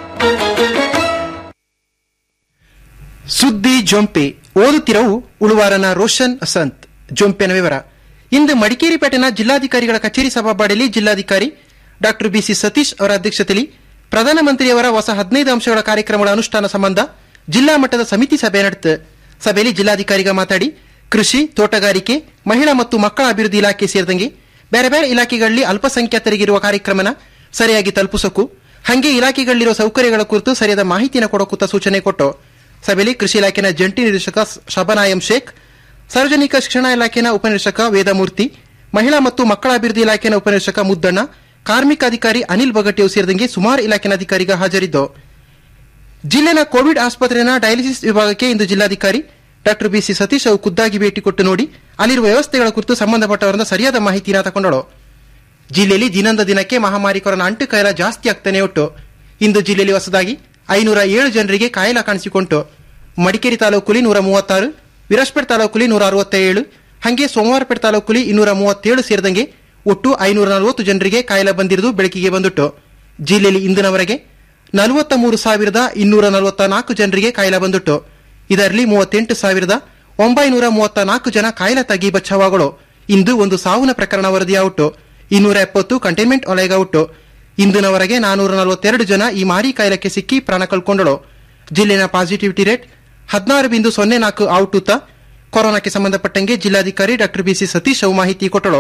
ಸುದ್ದಿ ಜೊಂಪೆ ಓದುತ್ತಿರವು ಉಳುವಾರನ ರೋಷನ್ ಅಸಂತ್ ಜೊಂಪೆನ ವಿವರ ಇಂದು ಮಡಿಕೇರಿ ಪೇಟೆನ ಜಿಲ್ಲಾಧಿಕಾರಿಗಳ ಕಚೇರಿ ಸಭಾಬಾಡಿಯಲ್ಲಿ ಜಿಲ್ಲಾಧಿಕಾರಿ ಡಾಕ್ಟರ್ ಬಿಸಿ ಸತೀಶ್ ಅವರ ಅಧ್ಯಕ್ಷತೆಯಲ್ಲಿ ಪ್ರಧಾನಮಂತ್ರಿಯವರ ಹೊಸ ಹದಿನೈದು ಅಂಶಗಳ ಕಾರ್ಯಕ್ರಮಗಳ ಅನುಷ್ಠಾನ ಸಂಬಂಧ ಜಿಲ್ಲಾ ಮಟ್ಟದ ಸಮಿತಿ ಸಭೆ ನಡೆತು ಸಭೆಯಲ್ಲಿ ಜಿಲ್ಲಾಧಿಕಾರಿಗ ಮಾತಾಡಿ ಕೃಷಿ ತೋಟಗಾರಿಕೆ ಮಹಿಳಾ ಮತ್ತು ಮಕ್ಕಳ ಅಭಿವೃದ್ಧಿ ಇಲಾಖೆ ಸೇರಿದಂಗೆ ಬೇರೆ ಬೇರೆ ಇಲಾಖೆಗಳಲ್ಲಿ ಅಲ್ಪಸಂಖ್ಯಾತರಿಗಿರುವ ಕಾರ್ಯಕ್ರಮನ ಸರಿಯಾಗಿ ತಲುಪಿಸೋಕು ಹಂಗೆ ಇಲಾಖೆಗಳಲ್ಲಿರುವ ಸೌಕರ್ಯಗಳ ಕುರಿತು ಸರಿಯಾದ ಮಾಹಿತಿನ ಕೊಡೋಕುತ್ತ ಸೂಚನೆ ಕೊಟ್ಟು ಸಭೆಯಲ್ಲಿ ಕೃಷಿ ಇಲಾಖೆನ ಜಂಟಿ ನಿರ್ದೇಶಕ ಶಬನಾಯಂ ಶೇಖ್ ಸಾರ್ವಜನಿಕ ಶಿಕ್ಷಣ ಇಲಾಖೆನ ಉಪನಿರ್ದೇಶಕ ವೇದಮೂರ್ತಿ ಮಹಿಳಾ ಮತ್ತು ಮಕ್ಕಳ ಅಭಿವೃದ್ಧಿ ಇಲಾಖೆನ ಉಪನಿರ್ದೇಶಕ ಮುದ್ದಣ್ಣ ಕಾರ್ಮಿಕ ಅಧಿಕಾರಿ ಅನಿಲ್ ಬಗಟಿಯು ಸೇರಿದಂಗೆ ಸುಮಾರು ಇಲಾಖೆನ ಅಧಿಕಾರಿಗ ಹಾಜರಿದ್ದು ಜಿಲ್ಲೆನ ಕೋವಿಡ್ ಆಸ್ಪತ್ರೆನ ಡಯಾಲಿಸಿಸ್ ವಿಭಾಗಕ್ಕೆ ಇಂದು ಜಿಲ್ಲಾಧಿಕಾರಿ ಡಾಕ್ಟರ್ ಬಿಸಿ ಸತೀಶ್ ಅವರು ಖುದ್ದಾಗಿ ಭೇಟಿ ಕೊಟ್ಟು ನೋಡಿ ಅಲ್ಲಿರುವ ವ್ಯವಸ್ಥೆಗಳ ಕುರಿತು ಸಂಬಂಧಪಟ್ಟವರಿಂದ ಸರಿಯಾದ ಮಾಹಿತಿನ ತಗೊಂಡಳು ಜಿಲ್ಲೆಯಲ್ಲಿ ದಿನಂದ ದಿನಕ್ಕೆ ಮಹಾಮಾರಿ ಕೊರೋನಾ ಅಂಟು ಕಾಯಿಲೆ ಜಾಸ್ತಿ ಆಗ್ತಾನೆ ಒಟ್ಟು ಇಂದು ಜಿಲ್ಲೆಯಲ್ಲಿ ಹೊಸದಾಗಿ ಐನೂರ ಏಳು ಜನರಿಗೆ ಕಾಯಿಲೆ ಕಾಣಿಸಿಕೊಂಡು ಮಡಿಕೇರಿ ತಾಲೂಕುಲಿ ನೂರ ಮೂವತ್ತಾರು ವಿರಾಜ್ಪೇಟ್ ತಾಲೂಕುಲಿ ನೂರ ಅರವತ್ತೇಳು ಹಾಗೆ ಸೋಮವಾರಪೇಟೆ ತಾಲೂಕುಲಿ ಇನ್ನೂರ ಮೂವತ್ತೇಳು ಸೇರಿದಂಗೆ ಒಟ್ಟು ಐನೂರ ನಲವತ್ತು ಜನರಿಗೆ ಕಾಯಿಲೆ ಬಂದಿರುವುದು ಬೆಳಕಿಗೆ ಬಂದಿಟ್ಟು ಜಿಲ್ಲೆಯಲ್ಲಿ ಇಂದಿನವರೆಗೆ ನಲವತ್ತ ಮೂರು ಸಾವಿರದ ಇನ್ನೂರ ನಲವತ್ತ ನಾಲ್ಕು ಜನರಿಗೆ ಕಾಯಿಲೆ ಬಂದಿಟ್ಟು ಇದರಲ್ಲಿ ಮೂವತ್ತೆಂಟು ಸಾವಿರದ ಒಂಬೈನೂರ ಮೂವತ್ತ ನಾಲ್ಕು ಜನ ಕಾಯಿಲೆ ತಗ್ಗಿ ಬಚಾವಗಳು ಇಂದು ಒಂದು ಸಾವಿನ ಪ್ರಕರಣ ವರದಿಯಾಗುಟ್ಟು ಇನ್ನೂರ ಎಪ್ಪತ್ತು ಕಂಟೈನ್ಮೆಂಟ್ ವಲಯಗಾವುಟ್ಟು ಇಂದಿನವರೆಗೆ ನಾನೂರ ನಲವತ್ತೆರಡು ಜನ ಈ ಮಾರಿ ಕಾಯಿಲೆಗೆ ಸಿಕ್ಕಿ ಪ್ರಾಣ ಕಳ್ಕೊಂಡಳು ಜಿಲ್ಲೆನ ಪಾಸಿಟಿವಿಟಿ ರೇಟ್ ಹದಿನಾರು ಬಿಂದು ಸೊನ್ನೆ ನಾಲ್ಕು ಔಟುತ್ತ ಕೊರೋನಾಕ್ಕೆ ಸಂಬಂಧಪಟ್ಟಂಗೆ ಜಿಲ್ಲಾಧಿಕಾರಿ ಡಾಕ್ಟರ್ ಬಿಸಿ ಸತೀಶ್ ಅವು ಮಾಹಿತಿ ಕೊಟ್ಟಳು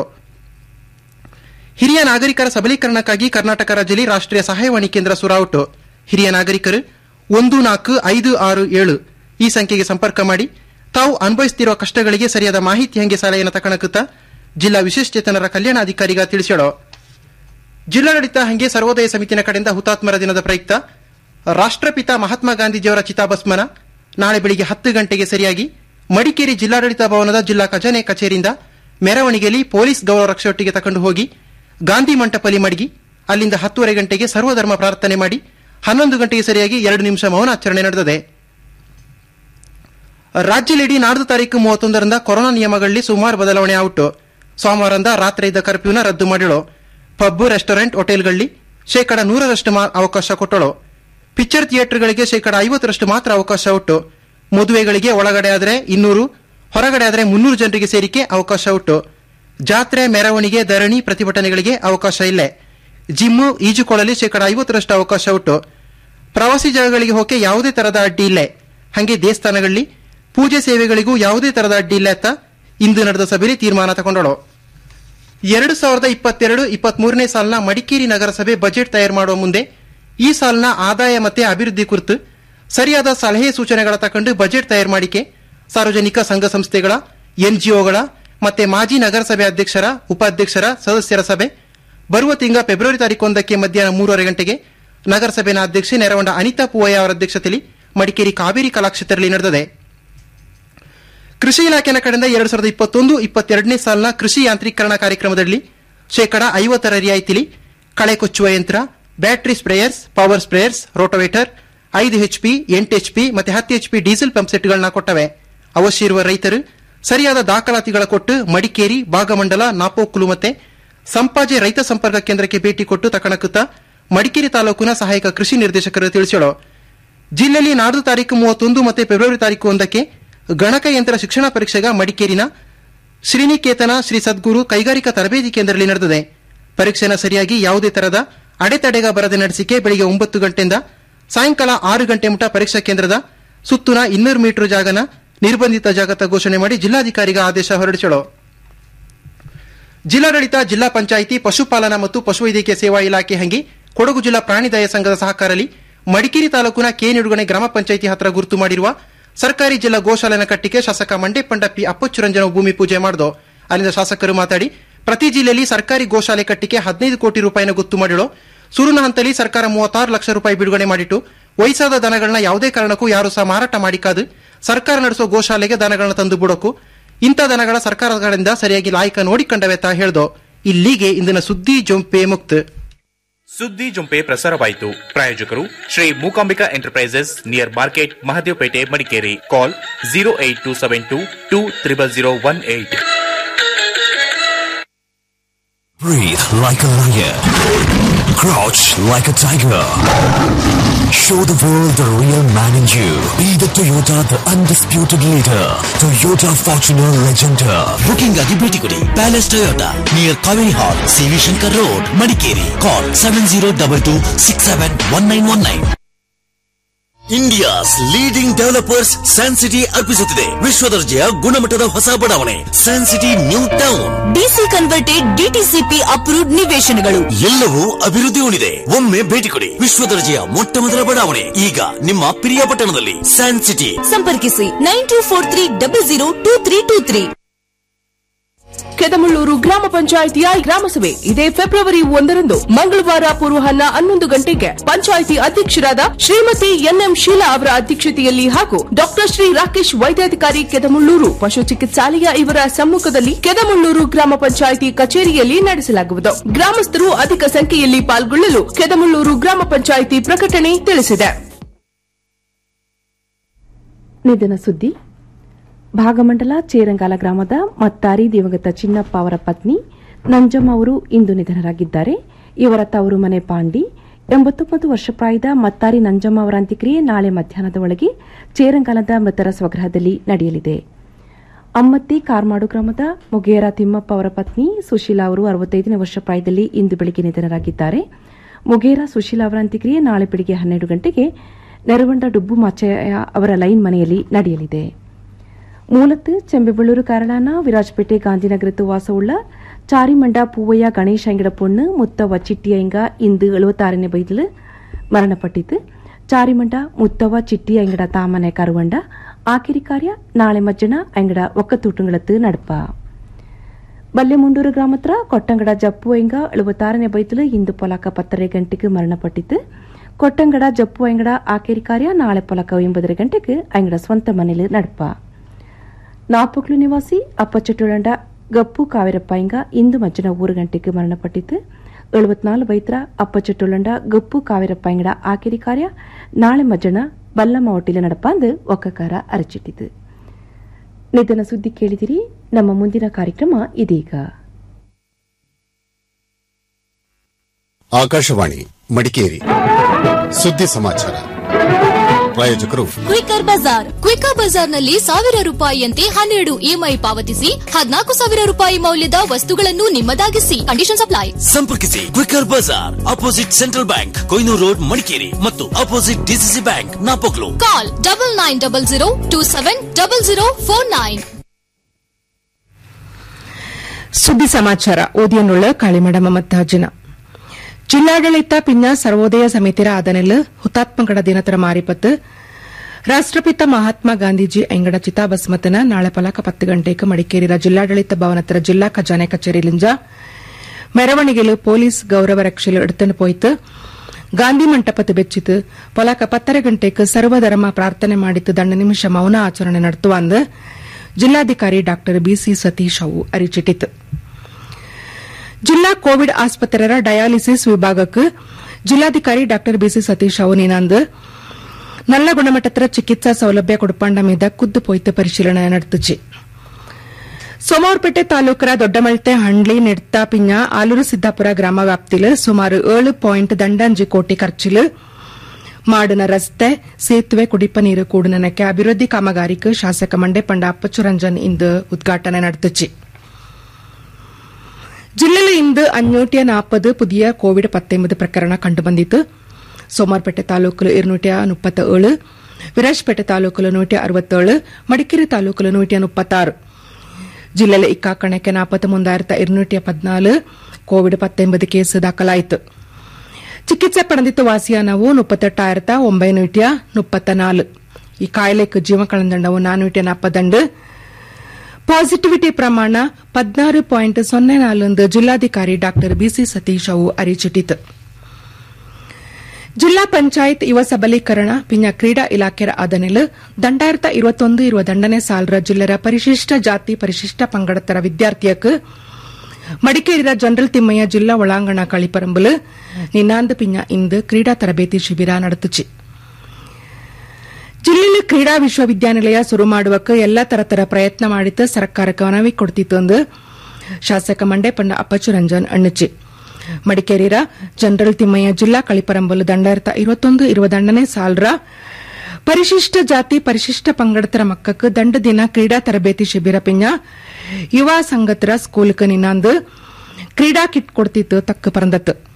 ಹಿರಿಯ ನಾಗರಿಕರ ಸಬಲೀಕರಣಕ್ಕಾಗಿ ಕರ್ನಾಟಕ ರಾಜ್ಯದಲ್ಲಿ ರಾಷ್ಟ್ರೀಯ ಸಹಾಯವಾಣಿ ಕೇಂದ್ರ ಸುರಾವುಟು ಹಿರಿಯ ನಾಗರಿಕರು ಒಂದು ನಾಲ್ಕು ಐದು ಆರು ಏಳು ಈ ಸಂಖ್ಯೆಗೆ ಸಂಪರ್ಕ ಮಾಡಿ ತಾವು ಅನುಭವಿಸುತ್ತಿರುವ ಕಷ್ಟಗಳಿಗೆ ಸರಿಯಾದ ಮಾಹಿತಿ ಹಂಗೆ ಸಲಹೆಯನ್ನು ತಕಣಕುತ್ತ ಜಿಲ್ಲಾ ವಿಶೇಷಚೇತನರ ಕಲ್ಯಾಣಾಧಿಕಾರಿಗ ತಿಳಿಸ್ಯಾಳು ಜಿಲ್ಲಾಡಳಿತ ಹಂಗೆ ಸರ್ವೋದಯ ಸಮಿತಿನ ಕಡೆಯಿಂದ ಹುತಾತ್ಮರ ದಿನದ ಪ್ರಯುಕ್ತ ರಾಷ್ಟ್ರಪಿತ ಮಹಾತ್ಮ ಗಾಂಧೀಜಿಯವರ ಚಿತಾಭಸ್ಮನ ನಾಳೆ ಬೆಳಿಗ್ಗೆ ಹತ್ತು ಗಂಟೆಗೆ ಸರಿಯಾಗಿ ಮಡಿಕೇರಿ ಜಿಲ್ಲಾಡಳಿತ ಭವನದ ಜಿಲ್ಲಾ ಖಜಾನೆ ಕಚೇರಿಯಿಂದ ಮೆರವಣಿಗೆಯಲ್ಲಿ ಪೊಲೀಸ್ ಗೌರವ ರಕ್ಷೆಯೊಟ್ಟಿಗೆ ತಕೊಂಡು ಹೋಗಿ ಗಾಂಧಿ ಮಂಟಪಲ್ಲಿ ಮಡಗಿ ಅಲ್ಲಿಂದ ಹತ್ತುವರೆ ಗಂಟೆಗೆ ಸರ್ವಧರ್ಮ ಪ್ರಾರ್ಥನೆ ಮಾಡಿ ಹನ್ನೊಂದು ಗಂಟೆಗೆ ಸರಿಯಾಗಿ ಎರಡು ನಿಮಿಷ ಮೌನಾಚರಣೆ ನಡೆದಿದೆ ರಾಜ್ಯದೆಡೆ ನಾಡ್ದು ತಾರೀಕು ಮೂವತ್ತೊಂದರಿಂದ ಕೊರೋನಾ ನಿಯಮಗಳಲ್ಲಿ ಸುಮಾರು ಬದಲಾವಣೆ ಆಗುಟ್ಟು ಸೋಮವಾರದಿಂದ ರಾತ್ರಿ ಇದ್ದ ಕರ್ಫ್ಯೂನ ರದ್ದು ಮಾಡಿಳು ಪಬ್ ರೆಸ್ಟೋರೆಂಟ್ ಹೋಟೆಲ್ಗಳಲ್ಲಿ ಶೇಕಡ ನೂರರಷ್ಟು ಮಾ- ಅವಕಾಶ ಕೊಟ್ಟಳು ಪಿಕ್ಚರ್ ಥಿಯೇಟರ್ಗಳಿಗೆ ಶೇಕಡ ಐವತ್ತರಷ್ಟು ಮಾತ್ರ ಅವಕಾಶ ಉಟ್ಟು ಮದುವೆಗಳಿಗೆ ಒಳಗಡೆ ಆದರೆ ಇನ್ನೂರು ಹೊರಗಡೆ ಆದರೆ ಮುನ್ನೂರು ಜನರಿಗೆ ಸೇರಿಕೆ ಅವಕಾಶ ಉಟ್ಟು ಜಾತ್ರೆ ಮೆರವಣಿಗೆ ಧರಣಿ ಪ್ರತಿಭಟನೆಗಳಿಗೆ ಅವಕಾಶ ಇಲ್ಲ ಜಿಮ್ಮು ಈಜುಕೊಳಲಿ ಶೇಕಡ ಐವತ್ತರಷ್ಟು ಅವಕಾಶ ಉಟ್ಟು ಪ್ರವಾಸಿ ಜಾಗಗಳಿಗೆ ಹೋಗಕ್ಕೆ ಯಾವುದೇ ತರದ ಅಡ್ಡಿ ಇಲ್ಲ ಹಾಗೆ ದೇವಸ್ಥಾನಗಳಲ್ಲಿ ಪೂಜೆ ಸೇವೆಗಳಿಗೂ ಯಾವುದೇ ತರದ ಅಡ್ಡಿ ಇಲ್ಲ ಅಂತ ಇಂದು ನಡೆದ ಸಭೆಯಲ್ಲಿ ತೀರ್ಮಾನ ತಗೊಂಡಳು ಎರಡು ಸಾವಿರದ ಇಪ್ಪತ್ತೆರಡು ಇಪ್ಪತ್ಮೂರನೇ ಸಾಲಿನ ಮಡಿಕೇರಿ ನಗರಸಭೆ ಬಜೆಟ್ ತಯಾರು ಮಾಡುವ ಮುಂದೆ ಈ ಸಾಲಿನ ಆದಾಯ ಮತ್ತೆ ಅಭಿವೃದ್ಧಿ ಕುರಿತು ಸರಿಯಾದ ಸಲಹೆ ಸೂಚನೆಗಳ ತಕೊಂಡು ಬಜೆಟ್ ತಯಾರು ಮಾಡಿಕೆ ಸಾರ್ವಜನಿಕ ಸಂಘ ಸಂಸ್ಥೆಗಳ ಎನ್ಜಿಒಗಳ ಮತ್ತೆ ಮಾಜಿ ನಗರಸಭೆ ಅಧ್ಯಕ್ಷರ ಉಪಾಧ್ಯಕ್ಷರ ಸದಸ್ಯರ ಸಭೆ ಬರುವ ತಿಂಗಳ ಫೆಬ್ರವರಿ ತಾರೀಕು ಒಂದಕ್ಕೆ ಮಧ್ಯಾಹ್ನ ಮೂರುವರೆ ಗಂಟೆಗೆ ನಗರಸಭೆನ ಅಧ್ಯಕ್ಷೆ ನೆರವಂಡ ಅನಿತಾ ಪೂವಯ್ಯ ಅವರ ಅಧ್ಯಕ್ಷತೆಯಲ್ಲಿ ಮಡಿಕೇರಿ ಕಾವೇರಿ ಕಲಾಕ್ಷೇತ್ರದಲ್ಲಿ ನಡೆದಿದೆ ಕೃಷಿ ಇಲಾಖೆನ ಕಡೆಯಿಂದ ಎರಡು ಸಾವಿರದ ಇಪ್ಪತ್ತೊಂದು ಇಪ್ಪತ್ತೆರಡನೇ ಸಾಲಿನ ಕೃಷಿ ಯಾಂತ್ರೀಕರಣ ಕಾರ್ಯಕ್ರಮದಲ್ಲಿ ಶೇಕಡ ಐವತ್ತರ ರಿಯಾಯಿತಿಲಿ ಕಳೆ ಕೊಚ್ಚುವ ಯಂತ್ರ battery sprayers power sprayers rotavator ಐದು ಎಚ್ಪಿ ಎಂಟು ಎಚ್ಪಿ ಮತ್ತೆ ಹತ್ತು ಎಚ್ಪಿ ಡೀಸೆಲ್ ಪಂಪ್ ಸೆಟ್ಗಳನ್ನ ಕೊಟ್ಟವೆ ಅವಶ್ಯ ಇರುವ ರೈತರು ಸರಿಯಾದ ದಾಖಲಾತಿಗಳ ಕೊಟ್ಟು ಮಡಿಕೇರಿ ಭಾಗಮಂಡಲ ನಾಪೋಕ್ಲು ಮತ್ತೆ ಸಂಪಾಜೆ ರೈತ ಸಂಪರ್ಕ ಕೇಂದ್ರಕ್ಕೆ ಭೇಟಿ ಕೊಟ್ಟು ತಕಣಕುತ್ತ ಮಡಿಕೇರಿ ತಾಲೂಕಿನ ಸಹಾಯಕ ಕೃಷಿ ನಿರ್ದೇಶಕರು ತಿಳಿಸಿಳು ಜಿಲ್ಲೆಯಲ್ಲಿ ನಾಡ್ದು ತಾರೀಕು ಮೂವತ್ತೊಂದು ಮತ್ತೆ ಫೆಬ್ರವರಿ ತಾರೀಕು ಒಂದಕ್ಕೆ ಗಣಕಯಂತ್ರ ಶಿಕ್ಷಣ ಪರೀಕ್ಷೆಗ ಮಡಿಕೇರಿನ ಶ್ರೀನಿಕೇತನ ಶ್ರೀ ಸದ್ಗುರು ಕೈಗಾರಿಕಾ ತರಬೇತಿ ಕೇಂದ್ರದಲ್ಲಿ ನಡೆದಿದೆ ಪರೀಕ್ಷೆನ ಸರಿಯಾಗಿ ಯಾವುದೇ ತರದ ಅಡೆತಡೆಗ ಬರದೆ ನಡೆಸಿಕೆ ಬೆಳಿಗ್ಗೆ ಒಂಬತ್ತು ಗಂಟೆಯಿಂದ ಸಾಯಂಕಾಲ ಆರು ಗಂಟೆ ಮುಟ ಪರೀಕ್ಷಾ ಕೇಂದ್ರದ ಸುತ್ತುನ ಇನ್ನೂರು ಮೀಟರ್ ಜಾಗನ ನಿರ್ಬಂಧಿತ ಜಾಗತ ಘೋಷಣೆ ಮಾಡಿ ಜಿಲ್ಲಾಧಿಕಾರಿಗ ಆದೇಶ ಹೊರಡಿಸಳು ಜಿಲ್ಲಾಡಳಿತ ಜಿಲ್ಲಾ ಪಂಚಾಯಿತಿ ಪಶುಪಾಲನಾ ಮತ್ತು ಪಶುವೈದ್ಯಕೀಯ ಸೇವಾ ಇಲಾಖೆ ಹಂಗೆ ಕೊಡಗು ಜಿಲ್ಲಾ ಪ್ರಾಣಿದಯ ಸಂಘದ ಸಹಕಾರದಲ್ಲಿ ಮಡಿಕೇರಿ ತಾಲೂಕಿನ ಕೆ ನಿಡುಗಣೆ ಗ್ರಾಮ ಪಂಚಾಯಿತಿ ಹತ್ರ ಗುರುತು ಮಾಡಿರುವ ಸರ್ಕಾರಿ ಜಿಲ್ಲಾ ಗೋಶಾಲೆನ ಕಟ್ಟಿಗೆ ಶಾಸಕ ಮಂಡೆ ಪಂಡಪ್ಪಿ ಅಪ್ಪಚ್ಚುರಂಜನ ಭೂಮಿ ಪೂಜೆ ಮಾಡಿದು ಅಲ್ಲಿಂದ ಶಾಸಕರು ಮಾತಾಡಿ ಪ್ರತಿ ಜಿಲ್ಲೆಯಲ್ಲಿ ಸರ್ಕಾರಿ ಗೋಶಾಲೆ ಕಟ್ಟಿಗೆ ಹದಿನೈದು ಕೋಟಿ ರೂಪಾಯಿನ ಗೊತ್ತು ಮಾಡಿಳು ಸುರುನ ಹಂತದಲ್ಲಿ ಸರ್ಕಾರ ಮೂವತ್ತಾರು ಲಕ್ಷ ರೂಪಾಯಿ ಬಿಡುಗಡೆ ಮಾಡಿಟ್ಟು ವಯಸ್ಸಾದ ದನಗಳನ್ನ ಯಾವುದೇ ಕಾರಣಕ್ಕೂ ಯಾರು ಸಹ ಮಾರಾಟ ಮಾಡಿಕಾದು ಸರ್ಕಾರ ನಡೆಸೋ ಗೋಶಾಲೆಗೆ ದನಗಳನ್ನ ತಂದು ಬಿಡೋಕು ಇಂಥ ದನಗಳ ಸರ್ಕಾರಗಳಿಂದ ಸರಿಯಾಗಿ ಲಾಯಕ ನೋಡಿಕೊಂಡವೆ ತಾ ಹೇಳ್ದೋ ಇಲ್ಲಿಗೆ ಇಂದಿನ ಸುದ್ದಿ ಜೊಂಪೆ ಮುಕ್ತ ಸುದ್ದಿ ಜುಂಪೆ ಪ್ರಸಾರವಾಯಿತು ಪ್ರಾಯೋಜಕರು Shri Mookambika Enterprises near market Mahadevapete Madikeri call zero eight two seven two two triple zero one eight Breathe like a lion. Crouch like a tiger. Show the world the real man in you. Be the Toyota, the undisputed leader. Toyota Fortuner Legender. Booking ಆಗಿ ಭೇಟಿ ಕೊಡಿ Palace Toyota near Kaveri hall CV Shankar road Madikeri call seven zero double two six seven one nine one nine India's leading developers San City ಅರ್ಪಿಸುತ್ತಿದೆ ವಿಶ್ವ ದರ್ಜೆಯ ಗುಣಮಟ್ಟದ ಹೊಸ ಬಡಾವಣೆ San City new town DC converted DTCP approved ನಿವೇಶನಗಳು ಎಲ್ಲವೂ ಅಭಿವೃದ್ಧಿ ಹೊಂದಿದೆ ಒಮ್ಮೆ ಭೇಟಿ ಕೊಡಿ ವಿಶ್ವ ದರ್ಜೆಯ ಮೊಟ್ಟ ಮೊದಲ ಬಡಾವಣೆ ಈಗ ನಿಮ್ಮ ಪ್ರಿಯ ಪಟ್ಟಣದಲ್ಲಿ ಸ್ಯಾನ್ ಸಿಟಿ ಸಂಪರ್ಕಿಸಿ nine two four three double zero two three two three Kedamallur ಗ್ರಾಮ ಪಂಚಾಯಿತಿಯ ಗ್ರಾಮಸಭೆ ಇದೇ ಫೆಬ್ರವರಿ ಒಂದರಂದು ಮಂಗಳವಾರ ಪೂರ್ವಾಹ್ನ ಹನ್ನೊಂದು ಗಂಟೆಗೆ ಪಂಚಾಯಿತಿ ಅಧ್ಯಕ್ಷರಾದ ಶ್ರೀಮತಿ ಎನ್ಎಂ ಶೀಲಾ ಅವರ ಅಧ್ಯಕ್ಷತೆಯಲ್ಲಿ ಹಾಗೂ ಡಾಕ್ಟರ್ ಶ್ರೀ ರಾಕೇಶ್ ವೈದ್ಯಾಧಿಕಾರಿ ಕೆದಮಳ್ಳೂರು ಪಶು ಚಿಕಿತ್ಸಾಲಯ ಇವರ ಸಮ್ಮುಖದಲ್ಲಿ ಕೆದಮಳ್ಳೂರು ಗ್ರಾಮ ಪಂಚಾಯಿತಿ ಕಚೇರಿಯಲ್ಲಿ ನಡೆಸಲಾಗುವುದು ಗ್ರಾಮಸ್ಥರು ಅಧಿಕ ಸಂಖ್ಯೆಯಲ್ಲಿ ಪಾಲ್ಗೊಳ್ಳಲು ಕೆದಮಳ್ಳೂರು ಗ್ರಾಮ ಪಂಚಾಯಿತಿ ಪ್ರಕಟಣೆ ತಿಳಿಸಿದೆ ನಿಧನ ಸುದ್ದಿ ಭಾಗಮಂಡಲ ಚೇರಂಗಾಲ ಗ್ರಾಮದ ಮತ್ತಾರಿ ದಿವಂಗತ ಚಿನ್ನಪ್ಪ ಅವರ ಪತ್ನಿ ನಂಜಮ್ಮ ಅವರು ಇಂದು ನಿಧನರಾಗಿದ್ದಾರೆ ಇವರ ತವರು ಮನೆ ಪಾಂಡಿ ಎಂಬತ್ತೊಂಬತ್ತು ವರ್ಷ ಪ್ರಾಯದ ಮತ್ತಾರಿ ನಂಜಮ್ಮ ಅವರ ಅಂತ್ಯಕ್ರಿಯೆ ನಾಳೆ ಮಧ್ಯಾಹ್ನದ ಒಳಗೆ ಚೇರಂಗಾಲದ ಮೃತರ ಸ್ವಗೃಹದಲ್ಲಿ ನಡೆಯಲಿದೆ ಅಮ್ಮತ್ತಿ ಕಾರ್ಮಾಡು ಗ್ರಾಮದ ಮುಗೇರ ತಿಮ್ಮಪ್ಪ ಅವರ ಪತ್ನಿ ಸುಶೀಲಾ ಅವರು ಅರವತ್ತೈದನೇ ವರ್ಷ ಪ್ರಾಯದಲ್ಲಿ ಇಂದು ಬೆಳಗ್ಗೆ ನಿಧನರಾಗಿದ್ದಾರೆ ಮುಗೇರ ಸುಶೀಲಾ ಅವರ ಅಂತ್ಯಕ್ರಿಯೆ ನಾಳೆ ಬೆಳಗ್ಗೆ ಹನ್ನೆರಡು ಗಂಟೆಗೆ ನೆರವಂಡ ಡುಬ್ಬು ಮಾಚಯ್ಯ ಅವರ ಲೈನ್ ಮನೆಯಲ್ಲಿ ನಡೆಯಲಿದೆ ಮೂಲತ್ತು ಚೆಂಬೆಬಳ್ಳೂರು ಕಾರಳಾನ ವಿರಾಜಪೇಟೆ ಗಾಂಧಿನಗರத்து ವಾಸವುಳ್ಳ ಚಾರಿಮಂಡ ಪೂವಯ್ಯ ಗಣೇಶ ಅಂಗಡ பொண்ணு முத்தவ ಚಿಟ್ಟಿಯಂಗ ಇಂದು எழுபத்தாறನೇ ಬೈದಲು ಮರಣಪಟ್ಟಿತು ಚಾರಿಮಂಡ ಮುತ್ತವ ಚಿಟ್ಟಿ ಅಂಗಡ ತಾಮನೆ ಕರುವಂಡ ಆಕಿರಿ ಕಾರ್ಯ ನಾಳೆ ಮಜ್ಜನ ಅಂಗಡ ಒಕ್ಕತೂಟುಗಳತ್ತು ನಡಪ ಬಲ್ಲೆಮುಂಡೂರು ಗ್ರಾಮತ್ರ ಕೊಟ್ಟಂಗಡ ಜಪ್ಪು ಎಂಗ எழுபத்தாறನೇ ಬೈದಲು ಇಂದು ಪೊಲಕ ಪತ್ತರೆ ಗಂಟೆಗೆ ಮರಣಪಟ್ಟಿತು ಕೊಟ್ಟಂಗಡ ಜಪ್ಪು ಅಂಗಡ ಆಕೇರಿ ಕಾರ್ಯ ನಾಳೆ ಪೊಲಕ ಒಂಬದರ ಗಂಟೆಗೆ ಅಂಗಡ ಸ್ವಂತ ಮನೇಲಿ ನಡಪ ನಾಪಕ್ಲು ನಿವಾಸಿ ಅಪ್ಪಚಟುಳಂಡ ಗಪ್ಪು ಕಾವೇರಪ್ಪ ಇಂಗ ಇಂದು ಮಜ್ಜನ ಮೂರು ಗಂಟೆಗೆ ಮರಣಪಟ್ಟಿತು ಎಳುವತ್ನಾಲ್ಕು ಬೈತ್ರ ಅಪ್ಪಚಟ್ಟುಳ್ಳಂಡ ಗಪ್ಪು ಕಾವೇರಪ್ಪ ಇಂಗಡ ಆಕಿರಿ ಕಾರ್ಯ ನಾಳೆ ಮಜ್ಜನ ಬಲ್ಲಮ್ಮ ಒಟ್ಟಿಲ ನಡಪಾಂದು ಒಕ್ಕಕಾರ ಅರಚಿಟ್ಟಿತು ನಿಧನ ಸುದ್ದಿ ಕೇಳಿದಿರಿ ನಮ್ಮ ಮುಂದಿನ ಕಾರ್ಯಕ್ರಮ ಇದೀಗ ಆಕಾಶವಾಣಿ ಮಡಿಕೇರಿ ಸುದ್ದಿ ಸಮಾಚಾರ ಪ್ರಾಯೋಜಕರು ಕ್ವಿಕರ್ ಬಜಾರ್ ಕ್ವಿಕರ್ ಬಜಾರ್ನಲ್ಲಿ ಸಾವಿರ ರೂಪಾಯಿಯಂತೆ ಹನ್ನೆರಡು ಇಎಂಐ ಪಾವತಿಸಿ ಹದಿನಾಲ್ಕು ಸಾವಿರ ರೂಪಾಯಿ ಮೌಲ್ಯದ ವಸ್ತುಗಳನ್ನು ನಿಮ್ಮದಾಗಿಸಿ ಕಂಡೀಷನ್ ಅಪ್ಲೈ ಸಂಪರ್ಕಿಸಿ Quicker Bazaar opposite Central Bank Kohinoor road Madikeri ಮತ್ತು opposite DCC bank Napoklu call double nine double zero two seven double zero four nine ಸುದ್ದಿ ಸಮಾಚಾರ ಓದಿಯನ್ನುಳ್ಳ ಕಾಳಿಮಡ ಮಮತಾಜಿನ ಜಿಲ್ಲಾಡಳಿತ ಪಿನ್ನ ಸರ್ವೋದಯ ಸಮಿತಿರ ಆದನೆಲ್ ಹುತಾತ್ಮಗಡ ದಿನತರ ಮಾರಿಪತ್ತು ರಾಷ್ಟ್ರಪಿತ ಮಹಾತ್ಮ ಗಾಂಧೀಜಿ ಐಂಗಡ ಚಿತಾಭಸ್ಮತನ ನಾಳೆ ಪಲಕ ಪತ್ತು ಗಂಟೆಗೆ ಮಡಿಕೇರಿಯ ಜಿಲ್ಲಾಡಳಿತ ಭವನತ್ರ ಜಿಲ್ಲಾ ಖಜಾನೆ ಕಚೇರಿಲಿಂಜ ಮೆರವಣಿಗೆಲು ಪೊಲೀಸ್ ಗೌರವ ರಕ್ಷೆಲು ಎಡ್ತನು ಪೋಯ್ತು ಗಾಂಧಿ ಮಂಟಪತ್ತು ಬೆಚ್ಚಿತು ಪೊಲಕ ಪತ್ತರ ಗಂಟೆಗೆ ಸರ್ವಧರ್ಮ ಪ್ರಾರ್ಥನೆ ಮಾಡಿತ್ತು ದಂಡ ನಿಮಿಷ ಮೌನ ಆಚರಣೆ ನಡೆಸುವ ಅಂದು ಜಿಲ್ಲಾಧಿಕಾರಿ ಡಾ ಬಿಸಿ ಸತೀಶ್ ಅವು ಅರಿಚಿಟ್ಟಿತು ಜಿಲ್ಲಾ ಕೋವಿಡ್ ಆಸ್ಪತ್ರೆಯ ಡಯಾಲಿಸಿಸ್ ವಿಭಾಗಕ್ಕೆ ಜಿಲ್ಲಾಧಿಕಾರಿ ಡಾ ಬಿಸಿ ಸತೀಶ್ ಅವು ನಿನಾಂದು நல்ல ಗುಣಮಟ್ಟದ ಚಿಕಿತ್ಸಾ ಸೌಲಭ್ಯ ಕೊಡುಪಾಂಡ ಮೀದ ಖುದ್ದು ಪೊಯ್ತು ಪರಿಶೀಲನೆ ನಡೆದುಚಿ ಸೋಮವಾರಪೇಟೆ ತಾಲೂಕರ ದೊಡ್ಡಮಳ್ತೆ ಹಂಡ್ಲಿ ನೆಡ್ತಾ ಪಿಂಜ ಆಲೂರು ಸಿದ್ದಾಪುರ ಗ್ರಾಮ ವ್ಯಾಪ್ತಿಲು ಸುಮಾರು ಏಳು ಪಾಯಿಂಟ್ ದಂಡಂಜಿ ಕೋಟಿ ಖರ್ಚಿಲು ಮಾಡಿನ ರಸ್ತೆ ಸೇತುವೆ ಕುಡಿಪ ನೀರು ಕೂಡನಕ್ಕೆ ಅಭಿವೃದ್ಧಿ ಕಾಮಗಾರಿಕೆ ಶಾಸಕ ಮಂಡೆ ಪಂಡ ಅಪ್ಪಚ್ಚು ರಂಜನ್ ಇಂದು ಉದ್ಘಾಟನೆ ನಡೆದುಚಿ ಜಿಲ್ಲೆಯಲ್ಲಿ ಇಂದು ಅഞ്ഞൂറ്റി ನಾற்பது പുതിയ ಕೋವಿಡ್ ಪತ್ತೊಂಬತ್ತು ಪ್ರಕರಣ ಕಂಡುಬಂದಿತ್ತು ಸೋಮವಾರಪೇಟೆ ತಾಲೂಕಲು ഇരുന്നൂറ്റി ಮುಪ್ಪತ್ತ ಏಳು ವಿರಾಜಪೇಟೆ ತಾಲೂಕಲು ನೂറ്റി ಅರವತ್ತೇಳು ಮಡಿಕೇರಿ ತಾಲೂಕಲು ನೂറ്റി ಮುಪ್ಪತ್ತಾರು ಜಿಲ್ಲೆಯಲ್ಲಿ ಇಕ್ಕಾಕಣಕ್ಕೆ ನಾಪತ್ತ ಮುಂದಾಯಿರತ್ತ ഇരുന്നൂറ്റി ಪದ್ನಾಲು ಕೋವಿಡ್ ಪತ್ತೊಂಬತ್ತು ಕೇಸ್ ದಾಖಲಾಯಿತು ಚಿಕಿತ್ಸೆ ಪಡೆದಿತ್ತು ವಾಸಿಯಾನವು ಮುಪ್ಪತ್ತೆಟ್ಟಾಯಿರತ್ತ ಒಂಬೈನೂಟ್ಯ ಮುಪ್ಪತ್ತ ನಾಲು ಈ ಕಾಯಿಲೆಗೆ ಜೀವ ಕಳೆದಂಡವು ನಾನೂಟ್ಯ ನಾಪದಂಡು ಪಾಸಿಟಿವಿಟಿ ಪ್ರಮಾಣ ಪದ್ನಾರು ಪಾಯಿಂಟ್ ಸೊನ್ನೆ ನಾಲೊಂದು ಜಿಲ್ಲಾಧಿಕಾರಿ ಡಾ ಬಿಸಿ ಸತೀಶ್ ಅವು ಅರಿಚಿಟ್ಟಿತು ಜಿಲ್ಲಾ ಪಂಚಾಯತ್ ಯುವ ಸಬಲೀಕರಣ ಪಿಂಜ ಕ್ರೀಡಾ ಇಲಾಖೆಯ ಆದನೆಲ್ ದಂಡಾಯಿರತ ಇರುವತ್ತೊಂದು ಇರುವ ದಂಡನೆ ಸಾಲರ ಜಿಲ್ಲೆಯ ಪರಿಶಿಷ್ಟ ಜಾತಿ ಪರಿಶಿಷ್ಟ ಪಂಗಡತರ ವಿದ್ಯಾರ್ಥಿಯಕ್ಕೆ ಮಡಿಕೇರಿಯ ಜನರಲ್ ತಿಮ್ಮಯ್ಯ ಜಿಲ್ಲಾ ಒಳಾಂಗಣ ಕಳಿಪರಂಬಲು ನಿನ್ನಾಂದ ಪಿಂಜ ಇಂದು ಕ್ರೀಡಾ ತರಬೇತಿ ಶಿಬಿರ ನಡೆದುಚಿ ಜಿಲ್ಲೆಯಲ್ಲಿ ಕ್ರೀಡಾ ವಿಶ್ವವಿದ್ಯಾನಿಲಯ ಶುರು ಮಾಡುವಕ್ಕೆ ಎಲ್ಲ ತರತರ ಪ್ರಯತ್ನ ಮಾಡಿದ್ದು ಸರ್ಕಾರಕ್ಕೆ ಮನವಿ ಕೊಡ್ತಿತ್ತು ಎಂದು ಶಾಸಕ ಮಂಡೆ ಪಂಡ ಅಪ್ಪಚ್ಚು ರಂಜನ್ ಅಣ್ಣುಚಿ ಮಡಿಕೇರಿಯ ಜನರಲ್ ತಿಮ್ಮಯ್ಯ ಜಿಲ್ಲಾ ಕಳಿಪರಂಬಲು ದಂಡಾಯಿರತ ಇರುವತ್ತೊಂದು ಇರುವ ದಂಡನೆ ಸಾಲ್ರ ಪರಿಶಿಷ್ಟ ಜಾತಿ ಪರಿಶಿಷ್ಟ ಪಂಗಡತರ ಮಕ್ಕಕ್ಕೆ ದಂಡ ದಿನ ಕ್ರೀಡಾ ತರಬೇತಿ ಶಿಬಿರ ಪಿಂಜ ಯುವ ಸಂಗತರ ಸ್ಕೂಲ್ക്ക് ನಿನ್ನಾಂದು ಕ್ರೀಡಾ ಕಿಟ್ ಕೊಡ್ತಿತ್ತು ತಕ್ಕ ಪರಂದತ್ತು